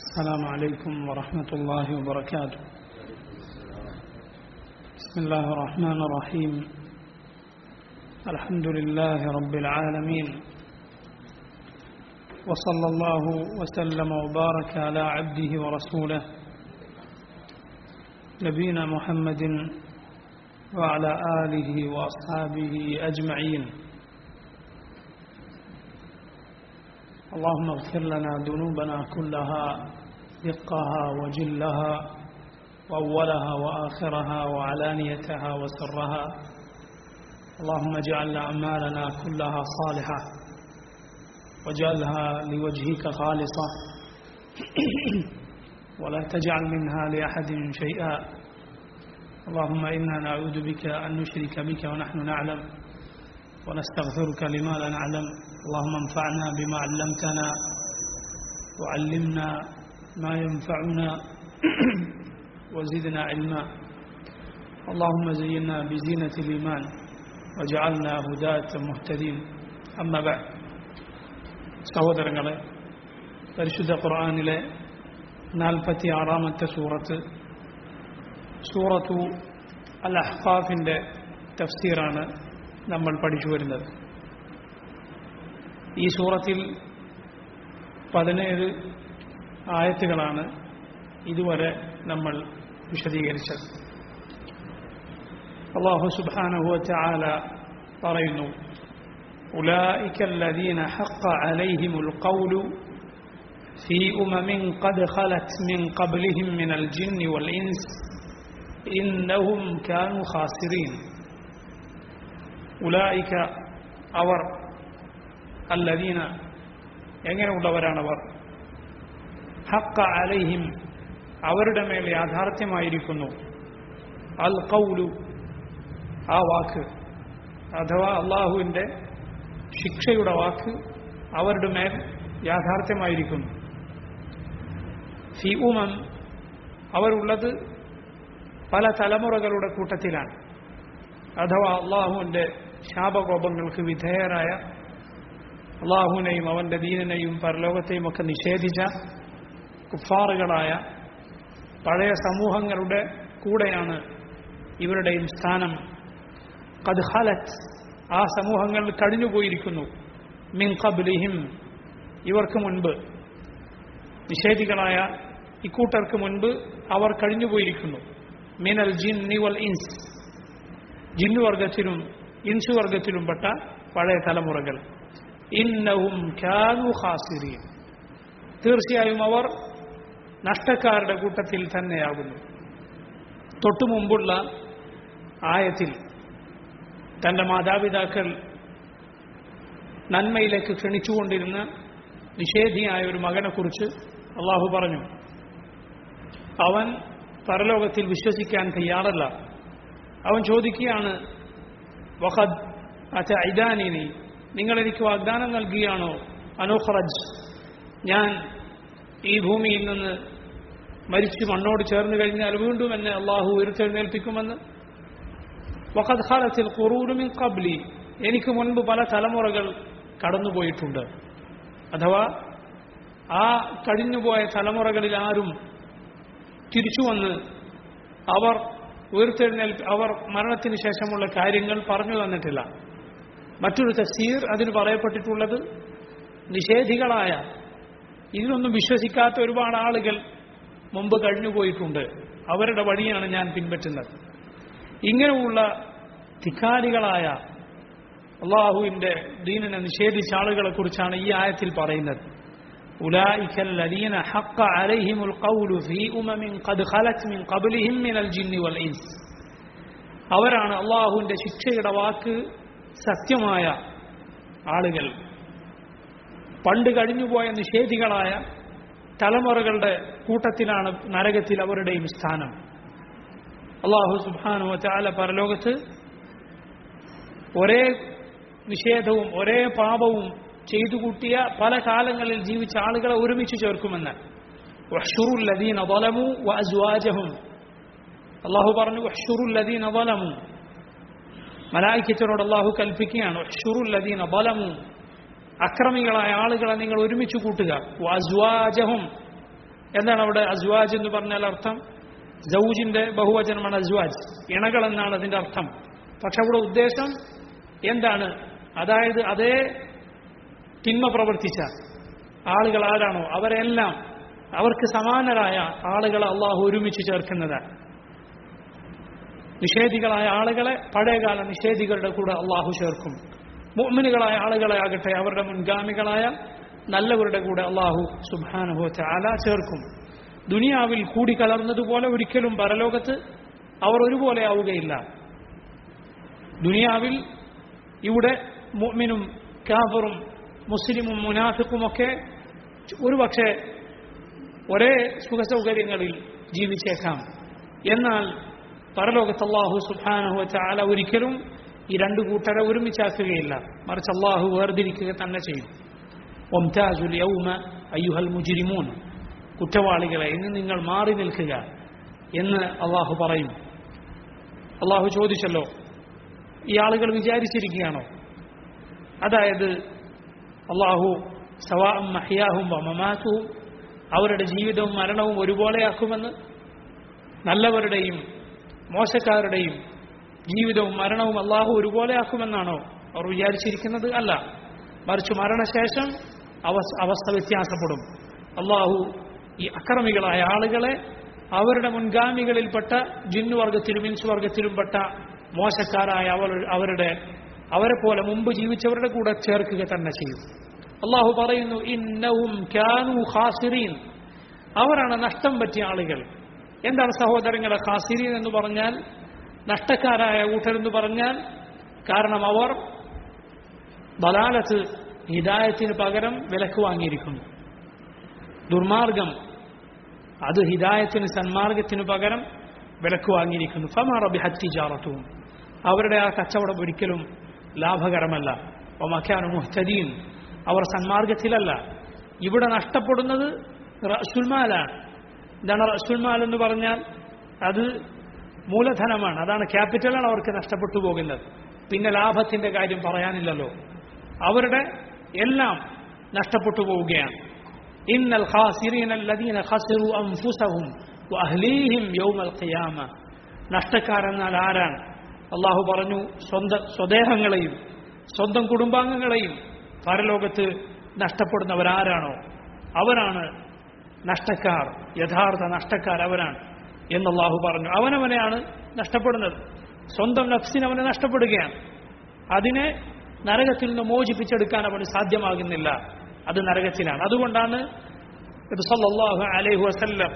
السلام عليكم ورحمة الله وبركاته بسم الله الرحمن الرحيم الحمد لله رب العالمين وصلى الله وسلم وبارك على عبده ورسوله نبينا محمد وعلى آله وأصحابه أجمعين اللهم اغفر لنا ذنوبنا كلها دقها وجلها وأولها وآخرها وعلانيتها وسرها اللهم اجعل أعمالنا كلها صالحة واجعلها لوجهك خالصة ولا تجعل منها لأحد شيئا اللهم إنا نعوذ بك أن نشرك بك ونحن نعلم ونستغفرك لما لا نعلم اللهم انفعنا بما علمتنا وعلمنا ما ينفعنا وزدنا علما اللهم زينا بزينة الإيمان وجعلنا هداة مهتدين أما بعد സഹോദരങ്ങളെ പരിശുദ്ധ ഖുർആാനിലെ നാൽപ്പത്തി ആറാമത്തെ സൂറത്ത് സൂറത്തു അൽ അഹ്ഫാഫിൻ്റെ തഫ്സീറാണ് നമ്മൾ പഠിച്ചു വരുന്നത് ഈ സൂറത്തിൽ പതിനേഴ് ആയത്തുകളാണ് ഇതുവരെ നമ്മൾ വിശദീകരിച്ചത് അള്ളാഹു സുബാനഹു ചാല പറയുന്നു أولئك الذين حق عليهم القول في أمم قد خلت من قبلهم من الجن والإنس إنهم كانوا خاسرين ഉലായിക്ക അവർ അല്ലദീന എങ്ങനെയുള്ളവരാണവർ ഹക്ക അലൈഹിം അവരുടെ മേൽ യാഥാർത്ഥ്യമായിരിക്കുന്നു അൽ കൗലു ആ വാക്ക് അഥവാ അള്ളാഹുവിൻ്റെ ശിക്ഷയുടെ വാക്ക് അവരുടെ മേൽ യാഥാർത്ഥ്യമായിരിക്കുന്നു ഫി ഉമം അവരുള്ളത് പല തലമുറകളുടെ കൂട്ടത്തിലാണ് അഥവാ അള്ളാഹുവിൻ്റെ ശാപകോപങ്ങൾക്ക് വിധേയരായ അള്ളാഹുവിനെയും അവൻ്റെ ദീനനെയും പരലോകത്തെയും ഒക്കെ നിഷേധിച്ച കുഫാറുകളായ പഴയ സമൂഹങ്ങളുടെ കൂടെയാണ് ഇവരുടെയും സ്ഥാനം കദ്ഹലത്ത് ആ സമൂഹങ്ങൾ കഴിഞ്ഞുപോയിരിക്കുന്നു മിൻ കബ്ലിഹിം ഇവർക്ക് മുൻപ് നിഷേധികളായ ഇക്കൂട്ടർക്ക് മുൻപ് അവർ കഴിഞ്ഞുപോയിരിക്കുന്നു മിനൽ ജിന്നി വൽ ഇൻസ് ജിന്നുവർഗത്തിലും ഇൻസുവർഗത്തിലും പെട്ട പഴയ തലമുറകൾ ഇന്നവും ഖ്യാനു ഖാസിരീൻ തീർച്ചയായും അവർ നഷ്ടക്കാരുടെ കൂട്ടത്തിൽ തന്നെയാകുന്നു തൊട്ടു മുമ്പുള്ള ആയത്തിൽ തൻ്റെ മാതാപിതാക്കൾ നന്മയിലേക്ക് ക്ഷണിച്ചുകൊണ്ടിരുന്ന നിഷേധിയായ ഒരു മകനെക്കുറിച്ച് അള്ളാഹു പറഞ്ഞു അവൻ പരലോകത്തിൽ വിശ്വസിക്കാൻ തയ്യാറല്ല അവൻ ചോദിക്കുകയാണ് വഹദ് അച്ച ഐദാനിനി നിങ്ങൾ എനിക്ക് വാഗ്ദാനം നൽകുകയാണോ അനോഖറജ് ഞാൻ ഈ ഭൂമിയിൽ നിന്ന് മരിച്ച് മണ്ണോട് ചേർന്ന് കഴിഞ്ഞാൽ വീണ്ടും എന്നെ അള്ളാഹു ഉയർത്തെഴുന്നേൽപ്പിക്കുമെന്ന് വഖദ് ഖാലത്തിൽ ഖുറൂനുമിൻ കബ്ലി എനിക്ക് മുൻപ് പല തലമുറകൾ കടന്നുപോയിട്ടുണ്ട് അഥവാ ആ കഴിഞ്ഞുപോയ തലമുറകളിൽ ആരും തിരിച്ചു വന്ന് അവർ ഉയർത്തെഴുന്നേൽ അവർ മരണത്തിന് ശേഷമുള്ള കാര്യങ്ങൾ പറഞ്ഞു തന്നിട്ടില്ല മറ്റൊരു തസീർ അതിന് പറയപ്പെട്ടിട്ടുള്ളത് നിഷേധികളായ ഇതിനൊന്നും വിശ്വസിക്കാത്ത ഒരുപാട് ആളുകൾ മുമ്പ് കഴിഞ്ഞുപോയിട്ടുണ്ട് അവരുടെ വഴിയാണ് ഞാൻ പിൻപറ്റുന്നത് ഇങ്ങനെയുള്ള ധിക്കാരികളായ അള്ളാഹുവിൻ്റെ ദീനിനെ നിഷേധിച്ച ആളുകളെ കുറിച്ചാണ് ഈ ആയത്തിൽ പറയുന്നത് أولئك الذين حق عليهم القول في أمم قد خلت من قبلهم من الجن والإنس അവരാണ് അള്ളാഹുവിൻ്റെ ശിക്ഷയുടെ വാക്ക് സത്യമായ ആളുകൾ പണ്ട് കഴിഞ്ഞുപോയ നിഷേധികളായ തലമുറകളുടെ കൂട്ടത്തിലാണ് നരകത്തിൽ അവരുടെയും സ്ഥാനം അള്ളാഹു സുബാനു ചാല പരലോകത്ത് ഒരേ നിഷേധവും ഒരേ പാപവും ചെയ്തു കൂട്ടിയ പല കാലങ്ങളിൽ ജീവിച്ച ആളുകളെ ഒരുമിച്ച് ചേർക്കുമെന്ന് വഹ്ഷുറുല്ലദീന ظلموا وأزواجهم അള്ളാഹു പറഞ്ഞു വഹ്ഷുറുല്ലദീന ظلموا മലായിക്കച്ചനോട് അള്ളാഹു കൽപ്പിക്കുകയാണ് വഹ്ഷുറുല്ലദീന ظلموا അക്രമികളായ ആളുകളെ നിങ്ങൾ ഒരുമിച്ച് കൂട്ടുക വസ്വാജഹും എന്താണ് അവിടെ അസ്വാജ് എന്ന് പറഞ്ഞാൽ അർത്ഥം ജൗജിന്റെ ബഹുവചനമാണ് അസ്വാജ് ഇണകൾ എന്നാണ് അതിന്റെ അർത്ഥം പക്ഷെ അവിടെ ഉദ്ദേശം എന്താണ് അതായത് അതേ തിന്മ പ്രവർത്തിച്ച ആളുകൾ ആരാണോ അവരെല്ലാം അവർക്ക് സമാനരായ ആളുകളെ അള്ളാഹു ഒരുമിച്ച് ചേർക്കുന്നതാണ് നിഷേധികളായ ആളുകളെ പഴയകാല നിഷേധികളുടെ കൂടെ അള്ളാഹു ചേർക്കും മുഅ്മിനുകളായ ആളുകളെ ആകട്ടെ അവരുടെ മുൻഗാമികളായ നല്ലവരുടെ കൂടെ അള്ളാഹു സുബാനുഹോ ചാല ചേർക്കും ദുനിയാവിൽ കൂടിക്കലർന്നതുപോലെ ഒരിക്കലും പരലോകത്ത് അവർ ഒരുപോലെ ആവുകയില്ല ദുനിയാവിൽ ഇവിടെ മുഅ്മിനും കാഫറും മുസ്ലിമും മുനാഫിക്കുമൊക്കെ ഒരുപക്ഷെ ഒരേ സുഖസൗകര്യങ്ങളിൽ ജീവിച്ചേക്കാം എന്നാൽ പരലോകത്ത് അള്ളാഹു സുബാനഹു ചാല ഒരിക്കലും ഈ രണ്ടു കൂട്ടരെ ഒരുമിച്ചാക്കുകയില്ല മറിച്ച് അള്ളാഹു വേർതിരിക്കുക തന്നെ ചെയ്യും ഒംതാജുൽ യൗമ അയ്യുഹൽ മുജിരിമൂൻ കുറ്റവാളികളെ ഇന്ന് നിങ്ങൾ മാറി നിൽക്കുക എന്ന് അള്ളാഹു പറയും അള്ളാഹു ചോദിച്ചല്ലോ ഈ ആളുകൾ വിചാരിച്ചിരിക്കുകയാണോ അതായത് അള്ളാഹു സവാം മഹിയാഹും മമാസുവും അവരുടെ ജീവിതവും മരണവും ഒരുപോലെയാക്കുമെന്ന് നല്ലവരുടെയും മോശക്കാരുടെയും ജീവിതവും മരണവും അള്ളാഹു ഒരുപോലെയാക്കുമെന്നാണോ അവർ വിചാരിച്ചിരിക്കുന്നത് അല്ല മറിച്ച് മരണശേഷം അവസ് അവസ്ഥ വ്യത്യാസപ്പെടും അള്ളാഹു ഈ അക്രമികളായ ആളുകളെ അവരുടെ മുൻഗാമികളിൽപ്പെട്ട ജിന്നുവർഗത്തിലും ഇൻസുവർഗത്തിലും പെട്ട മോശക്കാരായ അവർ അവരുടെ അവരെ പോലെ മുമ്പ് ജീവിച്ചവരുടെ കൂടെ ചേർക്കുക തന്നെ ചെയ്യും അള്ളാഹു പറയുന്നു ഇന്നവും ക്യാനു ഖാസിറീൻ അവരാണ് നഷ്ടം പറ്റിയ ആളുകൾ എന്താണ് സഹോദരങ്ങളെ ഖാസിരീൻ എന്ന് പറഞ്ഞാൽ നഷ്ടക്കാരായ കൂട്ടരെന്ന് പറഞ്ഞാൽ കാരണം അവർ ബലാലത്ത് ഹിദായത്തിന് പകരം വിലക്ക് വാങ്ങിയിരിക്കുന്നു ദുർമാർഗം അത് ഹിദായത്തിന് സന്മാർഗത്തിന് പകരം വിലക്ക് വാങ്ങിയിരിക്കുന്നു ഫമാറബി ഹത്തിജാറത്തും അവരുടെ ആ കച്ചവടം ഒരിക്കലും ലാഭകരമല്ല ഒമഖാനു മുഹ്തദീൻ അവർ സന്മാർഗത്തിലല്ല ഇവിടെ നഷ്ടപ്പെടുന്നത് റസുൽമാലാണ് എന്താണ് റസുൽമാൽ എന്ന് പറഞ്ഞാൽ അത് മൂലധനമാണ് അതാണ് ക്യാപിറ്റലാണ് അവർക്ക് നഷ്ടപ്പെട്ടു പോകുന്നത് പിന്നെ ലാഭത്തിന്റെ കാര്യം പറയാനില്ലല്ലോ അവരുടെ എല്ലാം നഷ്ടപ്പെട്ടു പോവുകയാണ് ഇന്നൽ ഖാസിരീന അല്ലദീന ഖസിറു അൻഫുസഹും വഅഹ്ലീഹിം യൗമൽ ഖിയാമ നഷ്ടക്കാരെന്നാൽ ആരാണ് അള്ളാഹു പറഞ്ഞു സ്വന്തം സ്വദേഹങ്ങളെയും സ്വന്തം കുടുംബാംഗങ്ങളെയും പരലോകത്ത് നഷ്ടപ്പെടുന്നവരാരാണോ അവരാണ് നഷ്ടക്കാർ യഥാർത്ഥ നഷ്ടക്കാർ അവരാണ് എന്ന് അള്ളാഹു പറഞ്ഞു അവനവനെയാണ് നഷ്ടപ്പെടുന്നത് സ്വന്തം നഫ്സിന് അവനെ നഷ്ടപ്പെടുകയാണ് അതിനെ നരകത്തിൽ നിന്ന് മോചിപ്പിച്ചെടുക്കാൻ അവന് സാധ്യമാകുന്നില്ല അത് നരകത്തിലാണ് അതുകൊണ്ടാണ് ഇത് സല്ലല്ലാഹു അലൈഹി വസല്ലം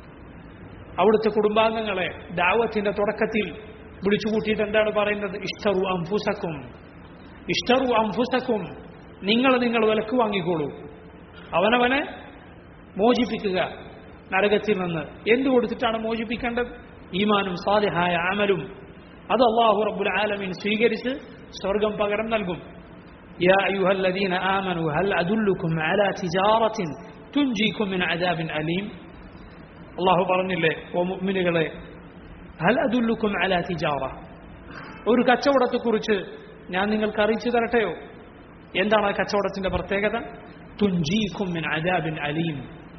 അവിടുത്തെ കുടുംബാംഗങ്ങളെ ദാവത്തിന്റെ തുടക്കത്തിൽ വിളിച്ചുകൂട്ടിയിട്ട് എന്താണ് പറയുന്നത് ഇഷ്ടറു അംഫുസക്കും ഇഷ്ടറു അംഫുസക്കും നിങ്ങൾ നിങ്ങൾ വിലക്ക് വാങ്ങിക്കോളൂ അവനവനെ മോചിപ്പിക്കുക നരകത്തിൽ നിന്ന് എന്തു കൊടുത്തിട്ടാണ് മോചിപ്പിക്കേണ്ടത് ഈമാനും സാലിഹായ അമലും അത് അള്ളാഹു റബ്ബുൽ ആലമീൻ സ്വീകരിച്ച് സ്വർഗം പകരം നൽകും يا أيها الذين آمنوا هل أدلكم على تجارة تنجيكم من عذاب أليم الله പറഞ്ഞില്ലേ ഓ മുഅ്മിനുകളെ ഹൽ അദുല്ലുക്കും അലാ തിജാറ ഒരു കച്ചവടത്തെക്കുറിച്ച് ഞാൻ നിങ്ങൾക്ക് അറിയിച്ചു തരട്ടെയോ എന്താണ് ആ കച്ചവടത്തിന്റെ പ്രത്യേകത തുഞ്ചീക്കും മിൻ അജാബിൻ അലീം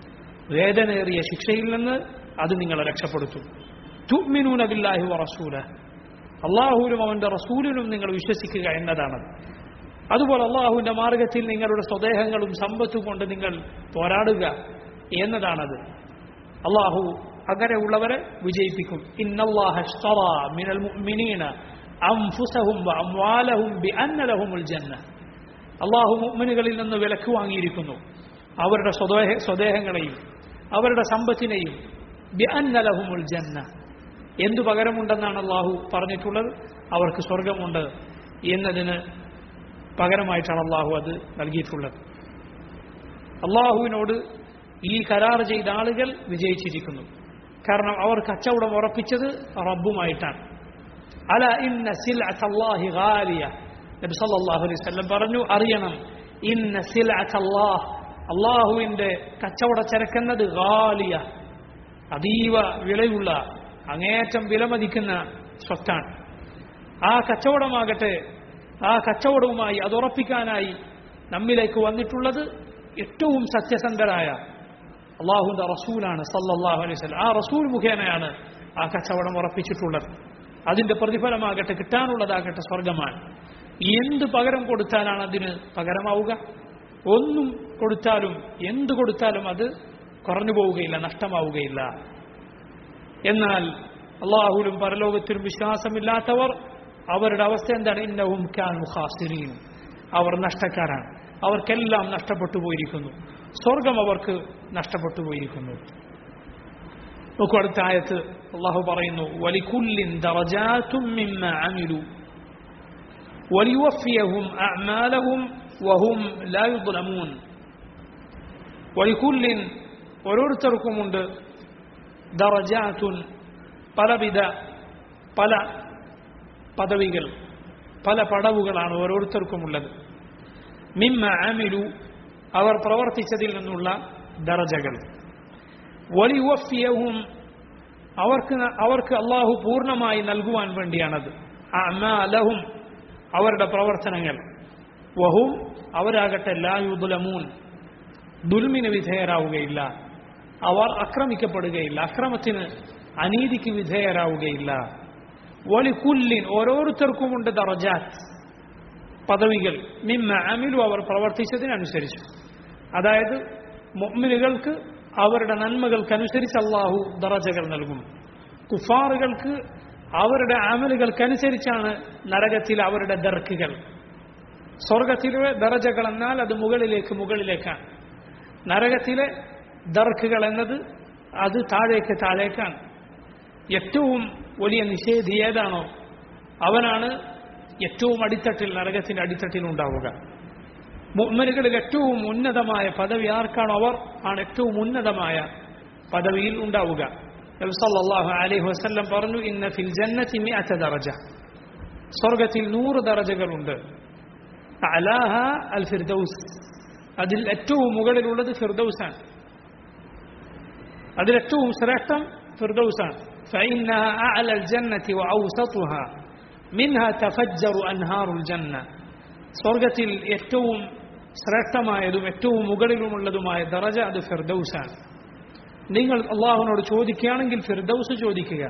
വേദനേറിയ ശിക്ഷയിൽ നിന്ന് അത് നിങ്ങളെ രക്ഷപ്പെടുത്തും തുഅ്മിനൂന ബില്ലാഹി വറസൂല അള്ളാഹുവിനും അവന്റെ റസൂലിനും നിങ്ങൾ വിശ്വസിക്കുക എന്നതാണ് അതുപോലെ അള്ളാഹുവിന്റെ മാർഗത്തിൽ നിങ്ങളുടെ സ്വദേഹങ്ങളും സമ്പത്തും കൊണ്ട് നിങ്ങൾ പോരാടുക എന്നതാണത് അള്ളാഹു അങ്ങനെയുള്ളവരെ വിജയിപ്പിക്കും ഇന്നല്ലാഹ ഇഷ്തറ മിനൽ മുഅ്മിനീന അൻഫുസഹും വഅംവാലഹും ബിഅന്ന ലഹുമുൽ ജന്ന അള്ളാഹു മുഅ്മിനുകളിൽ നിന്ന് വിലക്ക് വാങ്ങിയിരിക്കുന്നു അവരുടെ സ്വദേഹ സ്വദേഹങ്ങളെയും അവരുടെ സമ്പത്തിനെയും ബിഅന്ന ലഹുമുൽ ജന്ന എന്തു പകരമുണ്ടെന്നാണ് അള്ളാഹു പറഞ്ഞിട്ടുള്ളത് അവർക്ക് സ്വർഗമുണ്ട് എന്നതിന് പകരമായിട്ടാണ് അള്ളാഹു അത് നൽകിയിട്ടുള്ളത് അള്ളാഹുവിനോട് ഈ കരാർ ചെയ്ത ആളുകൾ വിജയിച്ചിരിക്കുന്നു കാരണം അവർ കച്ചവടം ഉറപ്പിച്ചത് റബ്ബുമായിട്ടാണ് അല ഇന്ന സിൽഅത്തല്ലാഹി ഗാലിയ നബി സല്ലല്ലാഹു അലൈഹി വസല്ലം പറഞ്ഞു അറിയണം ഇന്ന സിൽഅത്തല്ലാഹ് അള്ളാഹുവിന്റെ കച്ചവട ചരക്കെന്നത് ഗാലിയ അതീവ വിലയുള്ള അങ്ങേയറ്റം വിലമതിക്കുന്ന സ്വത്താണ് ആ കച്ചവടമാകട്ടെ ആ കച്ചവടവുമായി അതുറപ്പിക്കാനായി നമ്മിലേക്ക് വന്നിട്ടുള്ളത് ഏറ്റവും സത്യസന്ധരായ അള്ളാഹുവിന്റെ റസൂലാണ് സല്ലല്ലാഹു അലൈഹി വസല്ലം ആ റസൂൽ മുഖേനയാണ് ആ കച്ചവടം ഉറപ്പിച്ചിട്ടുള്ളത് അതിന്റെ പ്രതിഫലമാകട്ടെ കിട്ടാനുള്ളതാകട്ടെ സ്വർഗമാണ് എന്ത് പകരം കൊടുത്താലാണ് അതിന് പകരമാവുക ഒന്നും കൊടുത്താലും എന്ത് കൊടുത്താലും അത് കുറഞ്ഞു പോവുകയില്ല നഷ്ടമാവുകയില്ല എന്നാൽ അള്ളാഹുലും പരലോകത്തിലും വിശ്വാസമില്ലാത്തവർ അവരുടെ അവസ്ഥ എന്താണ് ഇന്നവും ക്യാൻ മുഖാസിരീൻ അവർ നഷ്ടക്കാരാണ് അവർക്കെല്ലാം നഷ്ടപ്പെട്ടു പോയിരിക്കുന്നു സ്വർഗം അവർക്ക് നഷ്ടപ്പെട്ടു പോയിരിക്കുന്നു നോക്കൂ അടുത്ത ആയത്ത് അള്ളാഹു പറയുന്നു വലിക്കുല്ലിൻ ദറജാതും മിമ്മ അമിലു وليوفيهم أعمالهم وهم لا يظلمون ولكل ഓരോരുത്തർക്കുമുണ്ട് ദറജാത്തുൻ പലവിധ പല പദവികൾ പല പടവുകളാണ് ഓരോരുത്തർക്കുമുള്ളത് മിമ്മ ആമിലു അവർ പ്രവർത്തിച്ചതിൽ നിന്നുള്ള ദറജകൾ വലിവഫിയവും അവർക്ക് അവർക്ക് അള്ളാഹു പൂർണ്ണമായി നൽകുവാൻ വേണ്ടിയാണത് അമാലഹും അവരുടെ പ്രവർത്തനങ്ങൾ വഹും അവരാകട്ടെ ലായുദുലമൂൻ ദുൽമിന് വിധേയരാവുകയില്ല അവർ ആക്രമിക്കപ്പെടുകയില്ല അക്രമത്തിന് അനീതിക്ക് വിധേയരാവുകയില്ല വലിക്കുല്ലിൻ ഓരോരുത്തർക്കുമുണ്ട് ദറജാത്ത് പദവികൾ മിമ്മ അമിലു അവർ പ്രവർത്തിച്ചതിനനുസരിച്ച് അതായത് മൊമ്മിനുകൾക്ക് അവരുടെ നന്മകൾക്കനുസരിച്ച് അള്ളാഹു ദറജകൾ നൽകും കുഫാറുകൾക്ക് അവരുടെ അമലുകൾക്കനുസരിച്ചാണ് നരകത്തിൽ അവരുടെ ദർക്കുകൾ സ്വർഗത്തിലെ ദറജകൾ എന്നാൽ അത് മുകളിലേക്ക് മുകളിലേക്കാണ് നരകത്തിലെ ദർക്കുകൾ എന്നത് അത് താഴേക്ക് താഴേക്കാണ് ഏറ്റവും വലിയ നിഷേധി ഏതാണോ അവനാണ് ഏറ്റവും അടിത്തട്ടിൽ നരകത്തിന്റെ അടിത്തട്ടിൽ ഉണ്ടാവുക മുഅ്മിനുകളിൽ ഏറ്റവും ഉന്നതമായ പദവി ആർക്കാണോ അവർ ആണ് ഏറ്റവും ഉന്നതമായ പദവിയിൽ ഉണ്ടാവുക നബി സല്ലല്ലാഹു അലൈഹി വസല്ലം പറഞ്ഞു ഇന്ന ഫിൽ ജന്നതി മിഅത ദറജ സ്വർഗത്തിൽ നൂറ് ദറജകളുണ്ട് അലാഹ അൽ ഫിർദൗസ് അതിൽ ഏറ്റവും മുകളിലുള്ളത് ഫിർദൗസാണ് അതിൽ ഏറ്റവും ശ്രേഷ്ഠം ഫിർദൗസാണ് فإنها أعلى الجنة وأوسطها منها تفجر أنهار الجنة സ്വർഗത്തിൽ ഏറ്റവും ശ്രേഷ്ഠമായതും ഏറ്റവും മുകളിലുമുള്ളതുമായ ദറജ അത് ഫിർദൗസാണ് നിങ്ങൾ അള്ളാഹുവിനോട് ചോദിക്കുകയാണെങ്കിൽ ഫിർദൗസ് ചോദിക്കുക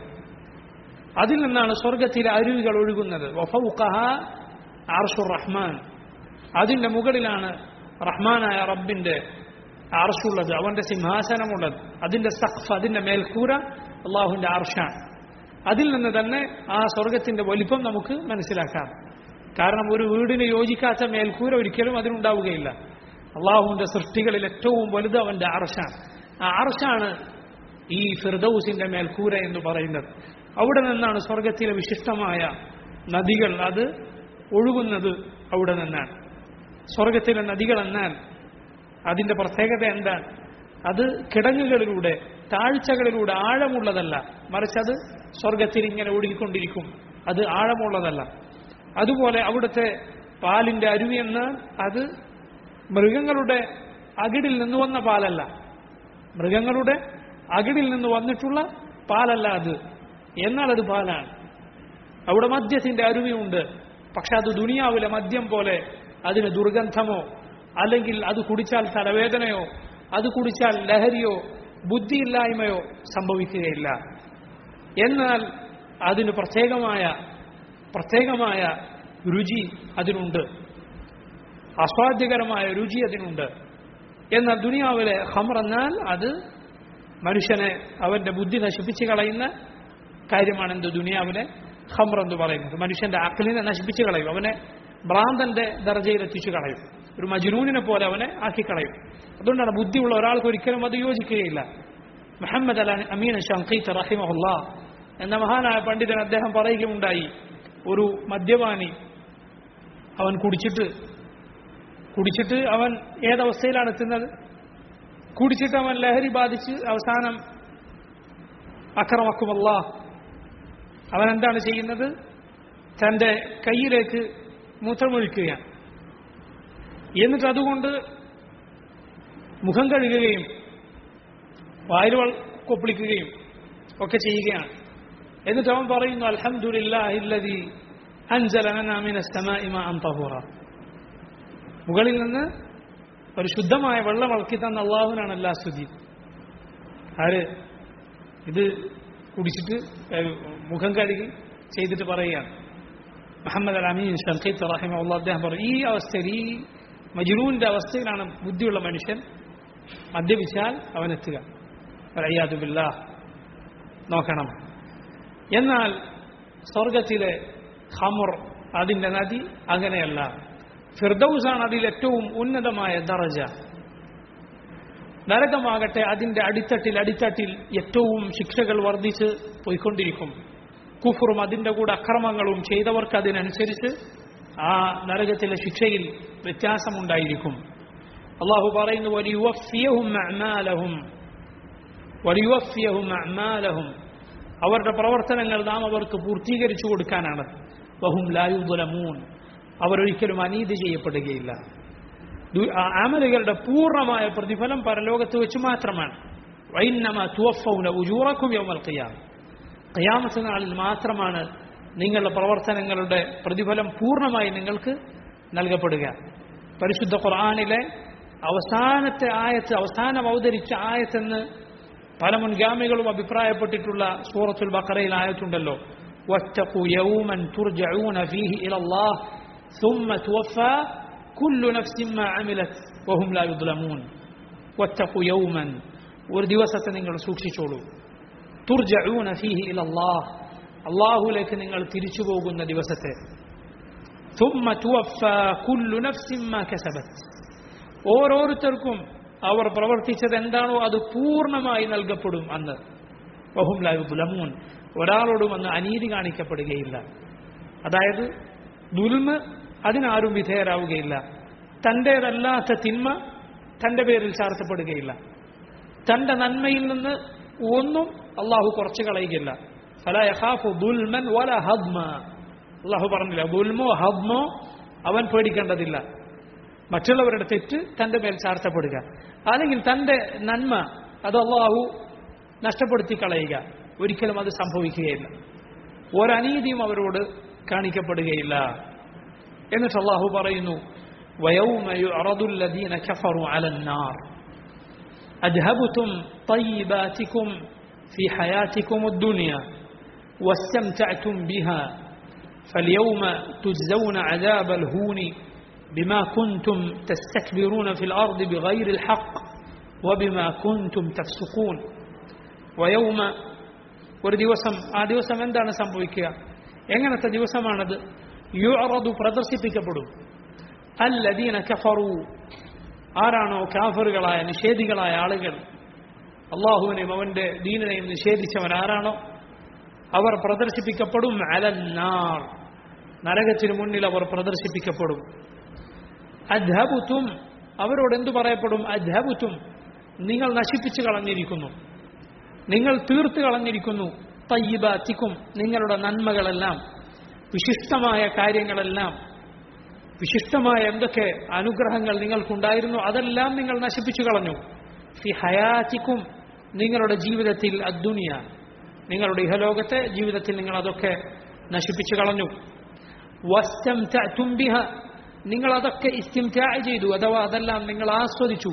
അതിൽ നിന്നാണ് സ്വർഗത്തിലെ അരുവികൾ ഒഴുകുന്നത് വഫൗഖഹ അർഷുർ റഹ്മാൻ അതിന്റെ മുകളിലാണ് റഹ്മാനായ റബ്ബിന്റെ അർഷുള്ളത് അവന്റെ സിംഹാസനമുള്ളത് അതിന്റെ സഖഫ് അതിന്റെ മേൽക്കൂര അള്ളാഹുവിന്റെ അർഷാണ് അതിൽ നിന്ന് തന്നെ ആ സ്വർഗത്തിന്റെ വലിപ്പം നമുക്ക് മനസ്സിലാക്കാം കാരണം ഒരു വീടിന് യോജിക്കാത്ത മേൽക്കൂര ഒരിക്കലും അതിനുണ്ടാവുകയില്ല അള്ളാഹുവിന്റെ സൃഷ്ടികളിൽ ഏറ്റവും വലുത് അവന്റെ അർഷാണ് ആ അർഷാണ് ഈ ഫിർദൌസിന്റെ മേൽക്കൂര എന്ന് പറയുന്നത് അവിടെ നിന്നാണ് സ്വർഗത്തിലെ വിശിഷ്ടമായ നദികൾ അത് ഒഴുകുന്നത് അവിടെ നിന്നാണ് സ്വർഗത്തിലെ നദികൾ എന്നാൽ അതിന്റെ പ്രത്യേകത എന്താണ് അത് കിടങ്ങുകളിലൂടെ താഴ്ചകളിലൂടെ ആഴമുള്ളതല്ല മറിച്ച് അത് സ്വർഗത്തിൽ ഇങ്ങനെ ഒഴുകിക്കൊണ്ടിരിക്കും അത് ആഴമുള്ളതല്ല അതുപോലെ അവിടുത്തെ പാലിന്റെ അരുവി എന്നാൽ അത് മൃഗങ്ങളുടെ അകിടിൽ നിന്ന് വന്ന പാലല്ല മൃഗങ്ങളുടെ അകിടിൽ നിന്ന് വന്നിട്ടുള്ള പാലല്ല അത് എന്നാൽ അത് പാലാണ് അവിടെ മദ്യത്തിന്റെ അരുവിയുണ്ട് പക്ഷെ അത് ദുനിയാവിലെ മദ്യം പോലെ അതിന് ദുർഗന്ധമോ അല്ലെങ്കിൽ അത് കുടിച്ചാൽ തലവേദനയോ അത് കുടിച്ചാൽ ലഹരിയോ ബുദ്ധിയില്ലായ്മയോ സംഭവിക്കുകയില്ല എന്നാൽ അതിന് പ്രത്യേകമായ പ്രത്യേകമായ രുചി അതിനുണ്ട് ആസ്വാദ്യകരമായ രുചി അതിനുണ്ട് എന്നാൽ ദുനിയാവിലെ ഹമർ എന്നാൽ അത് മനുഷ്യനെ അവന്റെ ബുദ്ധി നശിപ്പിച്ച് കളയുന്ന കാര്യമാണ് എന്ത് ദുനിയാവിലെ ഹമർ എന്ന് പറയുന്നത് മനുഷ്യന്റെ അക്കലിനെ നശിപ്പിച്ച് കളയും അവനെ ഭ്രാന്തന്റെ ദർജയിൽ എത്തിച്ചു കളയും ഒരു മജ്നൂനിനെ പോലെ അവനെ ആക്കിക്കളയും അതുകൊണ്ടാണ് ബുദ്ധിയുള്ള ഒരാൾക്ക് ഒരിക്കലും അത് യോജിക്കുകയില്ല മുഹമ്മദ് അല അമീൻ ഷങ്കീത്ത് റഹിമഹുല്ല എന്ന മഹാനായ പണ്ഡിതൻ അദ്ദേഹം പറയുകയുണ്ടായി ഒരു മദ്യപാനി അവൻ കുടിച്ചിട്ട് കുടിച്ചിട്ട് അവൻ ഏതവസ്ഥയിലാണ് എത്തുന്നത് കുടിച്ചിട്ട് അവൻ ലഹരി ബാധിച്ച് അവസാനം അക്രമക്കുമല്ല അവൻ എന്താണ് ചെയ്യുന്നത് തന്റെ കയ്യിലേക്ക് മൂത്രമൊഴിക്കുകയാണ് എന്നിട്ട് അതുകൊണ്ട് മുഖം കഴുകുകയും വായിൽ കൊപ്പിളിക്കുകയും ഒക്കെ ചെയ്യുകയാണ് എന്നിട്ട് അവൻ പറയുന്നു അൽഹംദുലില്ലാഹില്ലദി അൻസല ലനാ മിനസ് സമാഇ മാഅൻ തഹൂറ മുകളിൽ നിന്ന് ഒരു ശുദ്ധമായ വെള്ളം ഇറക്കി തന്ന അള്ളാഹുവിനാണ് എല്ലാ സ്തുതി ആര് ഇത് കുടിച്ചിട്ട് ഏഹ്, മുഖം കഴുകി ചെയ്തിട്ട് പറയുകയാണ് മുഹമ്മദ് അൽ അമീൻ ഷർഖീത്ത് റഹിമുള്ള അദ്ദേഹം പറയും ഈ അവസ്ഥയിൽ ഈ മജ്നൂന്റെ അവസ്ഥയിലാണ് ബുദ്ധിയുള്ള മനുഷ്യൻ മദ്യപിച്ചാൽ അവനെത്തുക അയ്യാദുബില്ല നോക്കണം എന്നാൽ സ്വർഗത്തിലെ ഖമർ അതിന്റെ നദി അങ്ങനെയല്ല ഫിർദൌസാണ് അതിൽ ഏറ്റവും ഉന്നതമായ ദറജ നരകമാകട്ടെ അതിന്റെ അടിത്തട്ടിൽ അടിത്തട്ടിൽ ഏറ്റവും ശിക്ഷകൾ വർദ്ധിച്ച് പോയിക്കൊണ്ടിരിക്കും കുഫറും അതിന്റെ കൂടെ അക്രമങ്ങളും ചെയ്തവർക്ക് അതിനനുസരിച്ച് ആ നരകത്തിലെ ശിക്ഷയിൽ വ്യത്യാസമുണ്ടായിരിക്കും അള്ളാഹു പറയുന്നു വലിയുവഫിയഹും അഅ്മാലഹും വലിയുവഫിയഹും അഅ്മാലഹും അവരുടെ പ്രവർത്തനങ്ങൾ നാം അവർക്ക് പൂർത്തീകരിച്ചു കൊടുക്കാനാണ് വഹും ലായുദുലമൂൻ അവരൊരിക്കലും അനീതി ചെയ്യപ്പെടുകയില്ല ദു- ആ അമലുകളുടെ പൂർണ്ണമായ പ്രതിഫലം പരലോകത്ത് വെച്ച് മാത്രമാണ് വൈന്നമ തുവഫൗന ഉജൂറക്കും യൗമൽ ഖിയാം ഖിയാമത്ത് നാളിൽ മാത്രമാണ് നിങ്ങളുടെ പ്രവർത്തനങ്ങളുടെ പ്രതിഫലം പൂർണ്ണമായി നിങ്ങൾക്ക് നൽകപ്പെടുക പരിശുദ്ധ ഖുർആാനിലെ അവസാനത്തെ ആയത്ത് അവസാനം അവതരിച്ച ആയത്തെന്ന് പല മുൻഗാമികളും അഭിപ്രായപ്പെട്ടിട്ടുള്ള സൂറത്തുൽ ബഖറയിൽ ആയത്തുണ്ടല്ലോ واتقوا يوما ترجعون فيه إلى الله ثم توفى كل نفس ما عملت وهم لا يظلمون واتقوا يوما ഒരു ദിവസത്തെ നിങ്ങൾ സൂക്ഷിച്ചോളൂ തുർജഊന ഫീഹി ഇല അല്ലാഹ് അള്ളാഹുലേക്ക് നിങ്ങൾ തിരിച്ചു പോകുന്ന ദിവസത്തെ ثم توفى كل نفس ما كسبت ഓരോരുത്തർക്കും അവർ പ്രവർത്തിച്ചത് എന്താണോ അത് പൂർണ്ണമായി നൽകപ്പെടും അന്ന് വഹും ലാ യുദ്ലമൂൻ ഒരാളോടും അന്ന് അനീതി കാണിക്കപ്പെടുകയില്ല അതായത് ദുൽമ് അതിനാരും വിധേയരാവുകയില്ല തൻ്റേതല്ലാത്ത തിന്മ തൻ്റെ പേരിൽ ചാർത്തപ്പെടുകയില്ല തൻ്റെ നന്മയിൽ നിന്ന് ഒന്നും അള്ളാഹു കുറച്ച് കളയുകയില്ല ഫല യഖാഫു ദുൽമൻ വല ഹദ്മ അള്ളാഹു പറഞ്ഞില്ല ദുൽമോ ഹദ്മോ അവൻ പേടിക്കേണ്ടതില്ല മറ്റുള്ളവരുടെ തെറ്റ് തൻ്റെ മേൽ ചാർത്തപ്പെടുക അല്ലെങ്കിൽ തൻ്റെ നന്മ അത് അള്ളാഹു നഷ്ടപ്പെടുത്തി കളയുക ഒരിക്കലും അത് സംഭവിക്കുകയില്ല ഒരനീതിയും അവരോട് കാണിക്കപ്പെടുകയില്ല എന്നിട്ട് അള്ളാഹു പറയുന്നു ويوم يعرض الذين كفروا على النار أذهبتم طيباتكم في حياتكم الدنيا واستمتعتم بها فاليوم تجزون عذاب الهون بما كنتم تستكبرون في الأرض بغير الحق وبما كنتم تفسقون ويوم ഒരു ദിവസം ആ ദിവസം എന്താണ് സംഭവിക്കുക എങ്ങനത്തെ ദിവസമാണത് യുറതു പ്രദർശിപ്പിക്കപ്പെടും അല്ലദീന കഫറു ആരാണോ കാഫറുകളായ നിഷേധികളായ ആളുകൾ അള്ളാഹുവിനെയും അവന്റെ ദീനിനെയും നിഷേധിച്ചവൻ ആരാണോ അവർ പ്രദർശിപ്പിക്കപ്പെടും അലന്നാർ നരകത്തിനു മുന്നിൽ അവർ പ്രദർശിപ്പിക്കപ്പെടും അധ്ഹബുത്തും അവരോട് എന്തു പറയപ്പെടും അധ്ഹബുത്തും നിങ്ങൾ നശിപ്പിച്ചു കളഞ്ഞിരിക്കുന്നു നിങ്ങൾ തീർത്തു കളഞ്ഞിരിക്കുന്നു തയ്യബാത്തിക്കും നിങ്ങളുടെ നന്മകളെല്ലാം വിശിഷ്ടമായ കാര്യങ്ങളെല്ലാം വിശിഷ്ടമായ എന്തൊക്കെ അനുഗ്രഹങ്ങൾ നിങ്ങൾക്കുണ്ടായിരുന്നു അതെല്ലാം നിങ്ങൾ നശിപ്പിച്ചു കളഞ്ഞു ഫി ഹയാത്തിക്കും നിങ്ങളുടെ ജീവിതത്തിൽ അദ്ദുനിയ നിങ്ങളുടെ ഇഹലോകത്തെ ജീവിതത്തിൽ നിങ്ങൾ അതൊക്കെ നശിപ്പിച്ചു കളഞ്ഞു വസ്തംതഅ്തും ബിഹ നിങ്ങൾ അതൊക്കെ ഇസ്തിംതാ ചെയ്തു അഥവാ അതെല്ലാം നിങ്ങൾ ആസ്വദിച്ചു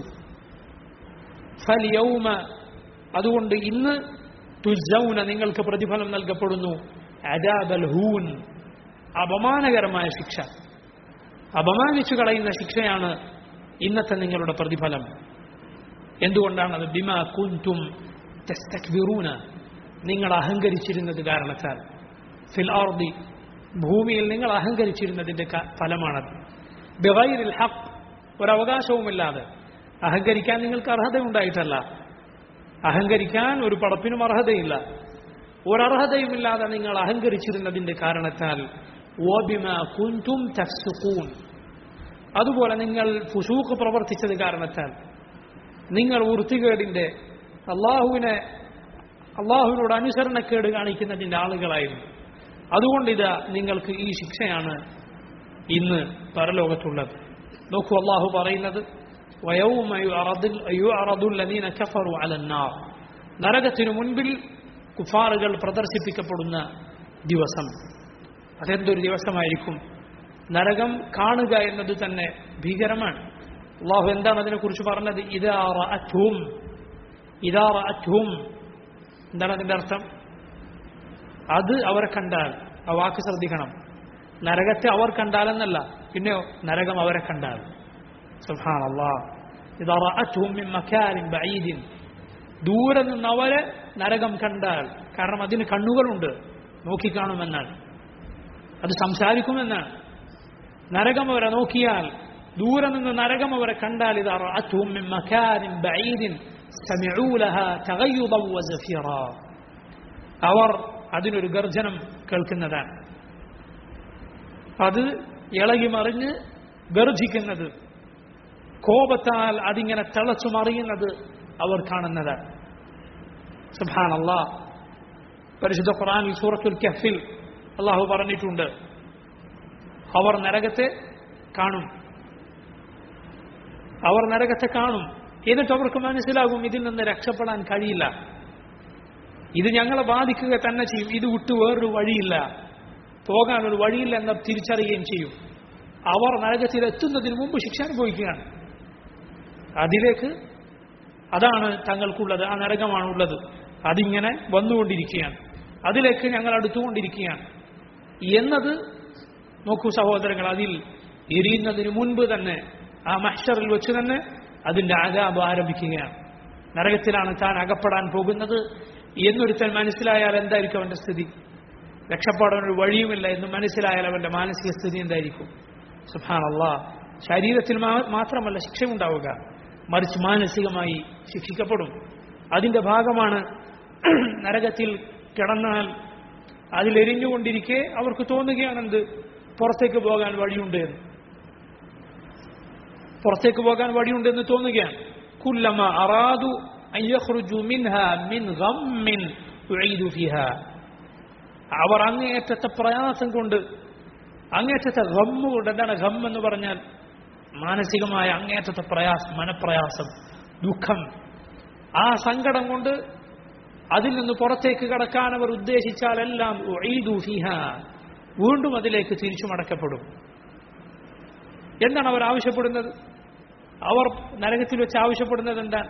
ഫൽയൗമ അതുകൊണ്ട് ഇന്ന് തുജൗന നിങ്ങൾക്ക് പ്രതിഫലം നൽകപ്പെടുന്നു അദാബൽ ഹൂൻ അപമാനകരമായ ശിക്ഷ അപമാനിച്ചു കളയുന്ന ശിക്ഷയാണ് ഇന്നത്തെ നിങ്ങളുടെ പ്രതിഫലം എന്തുകൊണ്ടാണത് ബിമ കുന്തും തസ്തക്ബിറൂന നിങ്ങൾ അഹങ്കരിച്ചിരുന്നത് കാരണത്താൽ ഫിൽ ആർദി ഭൂമിയിൽ നിങ്ങൾ അഹങ്കരിച്ചിരുന്നതിന്റെ ക- ഫലമാണത് ബിഗൈറിൽ ഹഖ് ഒരവകാശവുമില്ലാതെ അഹങ്കരിക്കാൻ നിങ്ങൾക്ക് അർഹതയുണ്ടായിട്ടല്ല അഹങ്കരിക്കാൻ ഒരു പടപ്പിനും അർഹതയില്ല ഒരർഹതയുമില്ലാതെ നിങ്ങൾ അഹങ്കരിച്ചിരുന്നതിന്റെ കാരണത്താൽ ഓബിമ കുന്തും തഫ്സുഖൂൻ അതുപോലെ നിങ്ങൾ ഫുസൂഖ് പ്രവർത്തിച്ചത് കാരണത്താൽ നിങ്ങൾ വൃത്തികേടിന്റെ അള്ളാഹുവിനെ അള്ളാഹുവിനോട് അനുസരണക്കേട് കാണിക്കുന്നതിന്റെ ആളുകളായിരുന്നു അതുകൊണ്ട് ഇതാ നിങ്ങൾക്ക് ഈ ശിക്ഷയാണ് ഇന്ന് പരലോകത്തുള്ളത് നോക്കൂ അള്ളാഹു പറയുന്നത് وَيَوْمَ يُعْرَضُ يُعْرَضُ الَّذِينَ كَفَرُوا عَلَى النَّارِ നരകത്തിനു മുൻപിൽ കുഫാറുകൾ പ്രദർശിപ്പിക്കപ്പെടുന്ന ദിവസം അതെന്തൊരു ദിവസമായിരിക്കും നരകം കാണുക എന്നത് തന്നെ ഭീകരമാണ് അള്ളാഹു എന്താണ് അതിനെക്കുറിച്ച് പറഞ്ഞത് ഇതാ റഅത്ഹും ഇതാ അറ്റും എന്താണ് അതിന്റെ അർത്ഥം അത് അവരെ കണ്ടാൽ ആ വാക്ക് ശ്രദ്ധിക്കണം നരകത്തെ അവർ കണ്ടാലെന്നല്ല പിന്നെയോ നരകം അവരെ കണ്ടാൽ സുഹാൻ അള്ളാഹ് ദൂരെ നിന്ന് അവരെ നരകം കണ്ടാൽ കാരണം അതിന് കണ്ണുകളുണ്ട് നോക്കിക്കാണുമെന്നാണ് അത് സംസാരിക്കുമെന്നാണ് നരകം അവരെ നോക്കിയാൽ ദൂരെ നിന്ന് നരകം അവരെ കണ്ടാൽ ഇത് റഅത്തുഹും മിൻ മകാനിൻ ബഈദിൻ സമിഊ ലഹാ തഗയ്യുദൻ വസഫീറ അവർ അതിനൊരു ഗർജനം കേൾക്കുന്നതാണ് അത് ഇളകി മറിഞ്ഞ് ഗർജിക്കുന്നത് കോപത്താൽ അതിങ്ങനെ തിളച്ചു മറിയുന്നത് അവർ കാണുന്നതാണ് സുബാൻ അള്ളാഹ് പരിശുദ്ധ ഖുറാനിൽ സൂറത്തുൽ കഹ്ഫിൽ അള്ളാഹു പറഞ്ഞിട്ടുണ്ട് അവർ നരകത്തെ കാണും അവർ നരകത്തെ കാണും എന്നിട്ട് അവർക്ക് മനസ്സിലാകും ഇതിൽ നിന്ന് രക്ഷപ്പെടാൻ കഴിയില്ല ഇത് ഞങ്ങളെ ബാധിക്കുക തന്നെ ചെയ്യും ഇത് വിട്ട് വേറൊരു വഴിയില്ല പോകാൻ ഒരു വഴിയില്ല എന്ന് തിരിച്ചറിയുകയും ചെയ്യും അവർ നരകത്തിൽ എത്തുന്നതിന് മുമ്പ് ശിക്ഷ അനുഭവിക്കുകയാണ് അതിലേക്ക് അതാണ് തങ്ങൾക്കുള്ളത് ആ നരകമാണുള്ളത് അതിങ്ങനെ വന്നുകൊണ്ടിരിക്കുകയാണ് അതിലേക്ക് ഞങ്ങൾ അടുത്തുകൊണ്ടിരിക്കുകയാണ് എന്നത് നോക്കൂ സഹോദരങ്ങൾ അതിൽ എരിയുന്നതിന് മുൻപ് തന്നെ ആ മഹ്ഷറിൽ വെച്ച് തന്നെ അതിന്റെ ആകാബ് ആരംഭിക്കുകയാണ് നരകത്തിലാണ് താൻ അകപ്പെടാൻ പോകുന്നത് എന്നൊരുത്തൻ മനസ്സിലായാൽ എന്തായിരിക്കും അവന്റെ സ്ഥിതി രക്ഷപ്പെടാൻ ഒരു വഴിയുമില്ല എന്ന് മനസ്സിലായാൽ അവന്റെ മാനസിക സ്ഥിതി എന്തായിരിക്കും സുഹാൻ അള്ളാഹ് ശരീരത്തിൽ മാത്രമല്ല ശിക്ഷയുണ്ടാവുക മറിച്ച് മാനസികമായി ശിക്ഷിക്കപ്പെടും അതിന്റെ ഭാഗമാണ് നരകത്തിൽ കിടന്നാൽ അതിലെരിഞ്ഞുകൊണ്ടിരിക്കെ അവർക്ക് തോന്നുകയാണെന്ത് പുറത്തേക്ക് പോകാൻ വഴിയുണ്ട് എന്ന് പുറത്തേക്ക് പോകാൻ വഴിയുണ്ടെന്ന് തോന്നുകയാണ് കുല്ലമ അറാദു അവർ അങ്ങേയറ്റത്തെ പ്രയാസം കൊണ്ട് അങ്ങേറ്റത്തെ ഗമ്മ് കൊണ്ട് എന്താണ് ഗം എന്ന് പറഞ്ഞാൽ മാനസികമായ അങ്ങേറ്റത്തെ പ്രയാസം മനപ്രയാസം ദുഃഖം ആ സങ്കടം കൊണ്ട് അതിൽ നിന്ന് പുറത്തേക്ക് കടക്കാൻ അവർ ഉദ്ദേശിച്ചാലെല്ലാം വീണ്ടും അതിലേക്ക് തിരിച്ചു മടക്കപ്പെടും എന്താണ് അവർ ആവശ്യപ്പെടുന്നത് അവർ നരകത്തിൽ വെച്ച് ആവശ്യപ്പെടുന്നത് എന്താണ്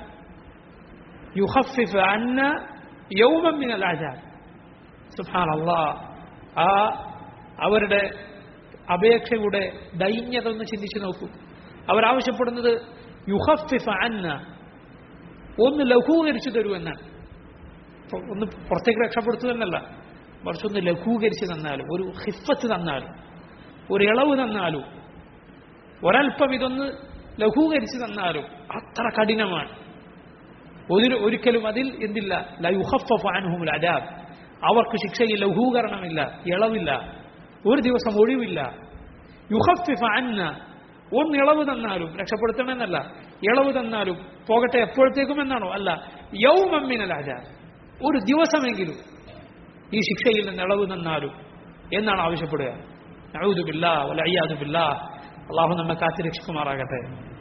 യുഹഫിഫ് അന്ന യൗമിനൽ ആചാർ സുഹാൻ അള്ളാ ആ അവരുടെ അപേക്ഷയുടെ ദൈന്യത ഒന്ന് ചിന്തിച്ചു നോക്കൂ അവരാവശ്യപ്പെടുന്നത് യുഹഫിഫ് അന്ന ഒന്ന് ലഘൂകരിച്ചു തരൂ എന്നാണ് ഒന്ന് പുറത്തേക്ക് രക്ഷപ്പെടുത്തുന്നല്ല മറിച്ച് ഒന്ന് ലഘൂകരിച്ച് തന്നാലും ഒരു ഹിഫത്ത് തന്നാലും ഒരു ഇളവ് തന്നാലും ഒരൽപ്പം ഇതൊന്ന് ലഘൂകരിച്ച് തന്നാലും അത്ര കഠിനമാണ് ഒരു ഒരിക്കലും അതിൽ എന്തില്ല ലയുഹഫാനുഹുൽ അജാബ് അവർക്ക് ശിക്ഷയിൽ ലഘൂകരണമില്ല ഇളവില്ല ഒരു ദിവസം ഒഴിവില്ല യുഹഫിഫ അന്ന ഒന്ന് ഇളവ് തന്നാലും രക്ഷപ്പെടുത്തണമെന്നല്ല ഇളവ് തന്നാലും പോകട്ടെ എപ്പോഴത്തേക്കും എന്നാണോ അല്ല യൗമമ്മിനൽ അജാബ് ഒരു ദിവസമെങ്കിലും ഈ ശിക്ഷയിൽ നിന്ന് ഇളവ് തന്നാലും എന്നാണ് ആവശ്യപ്പെടുക അഴുതുബില്ല വലയ്യാതുബില്ല അള്ളാഹു നമ്മെ കാത്തിരക്ഷിക്കുമാറാകട്ടെ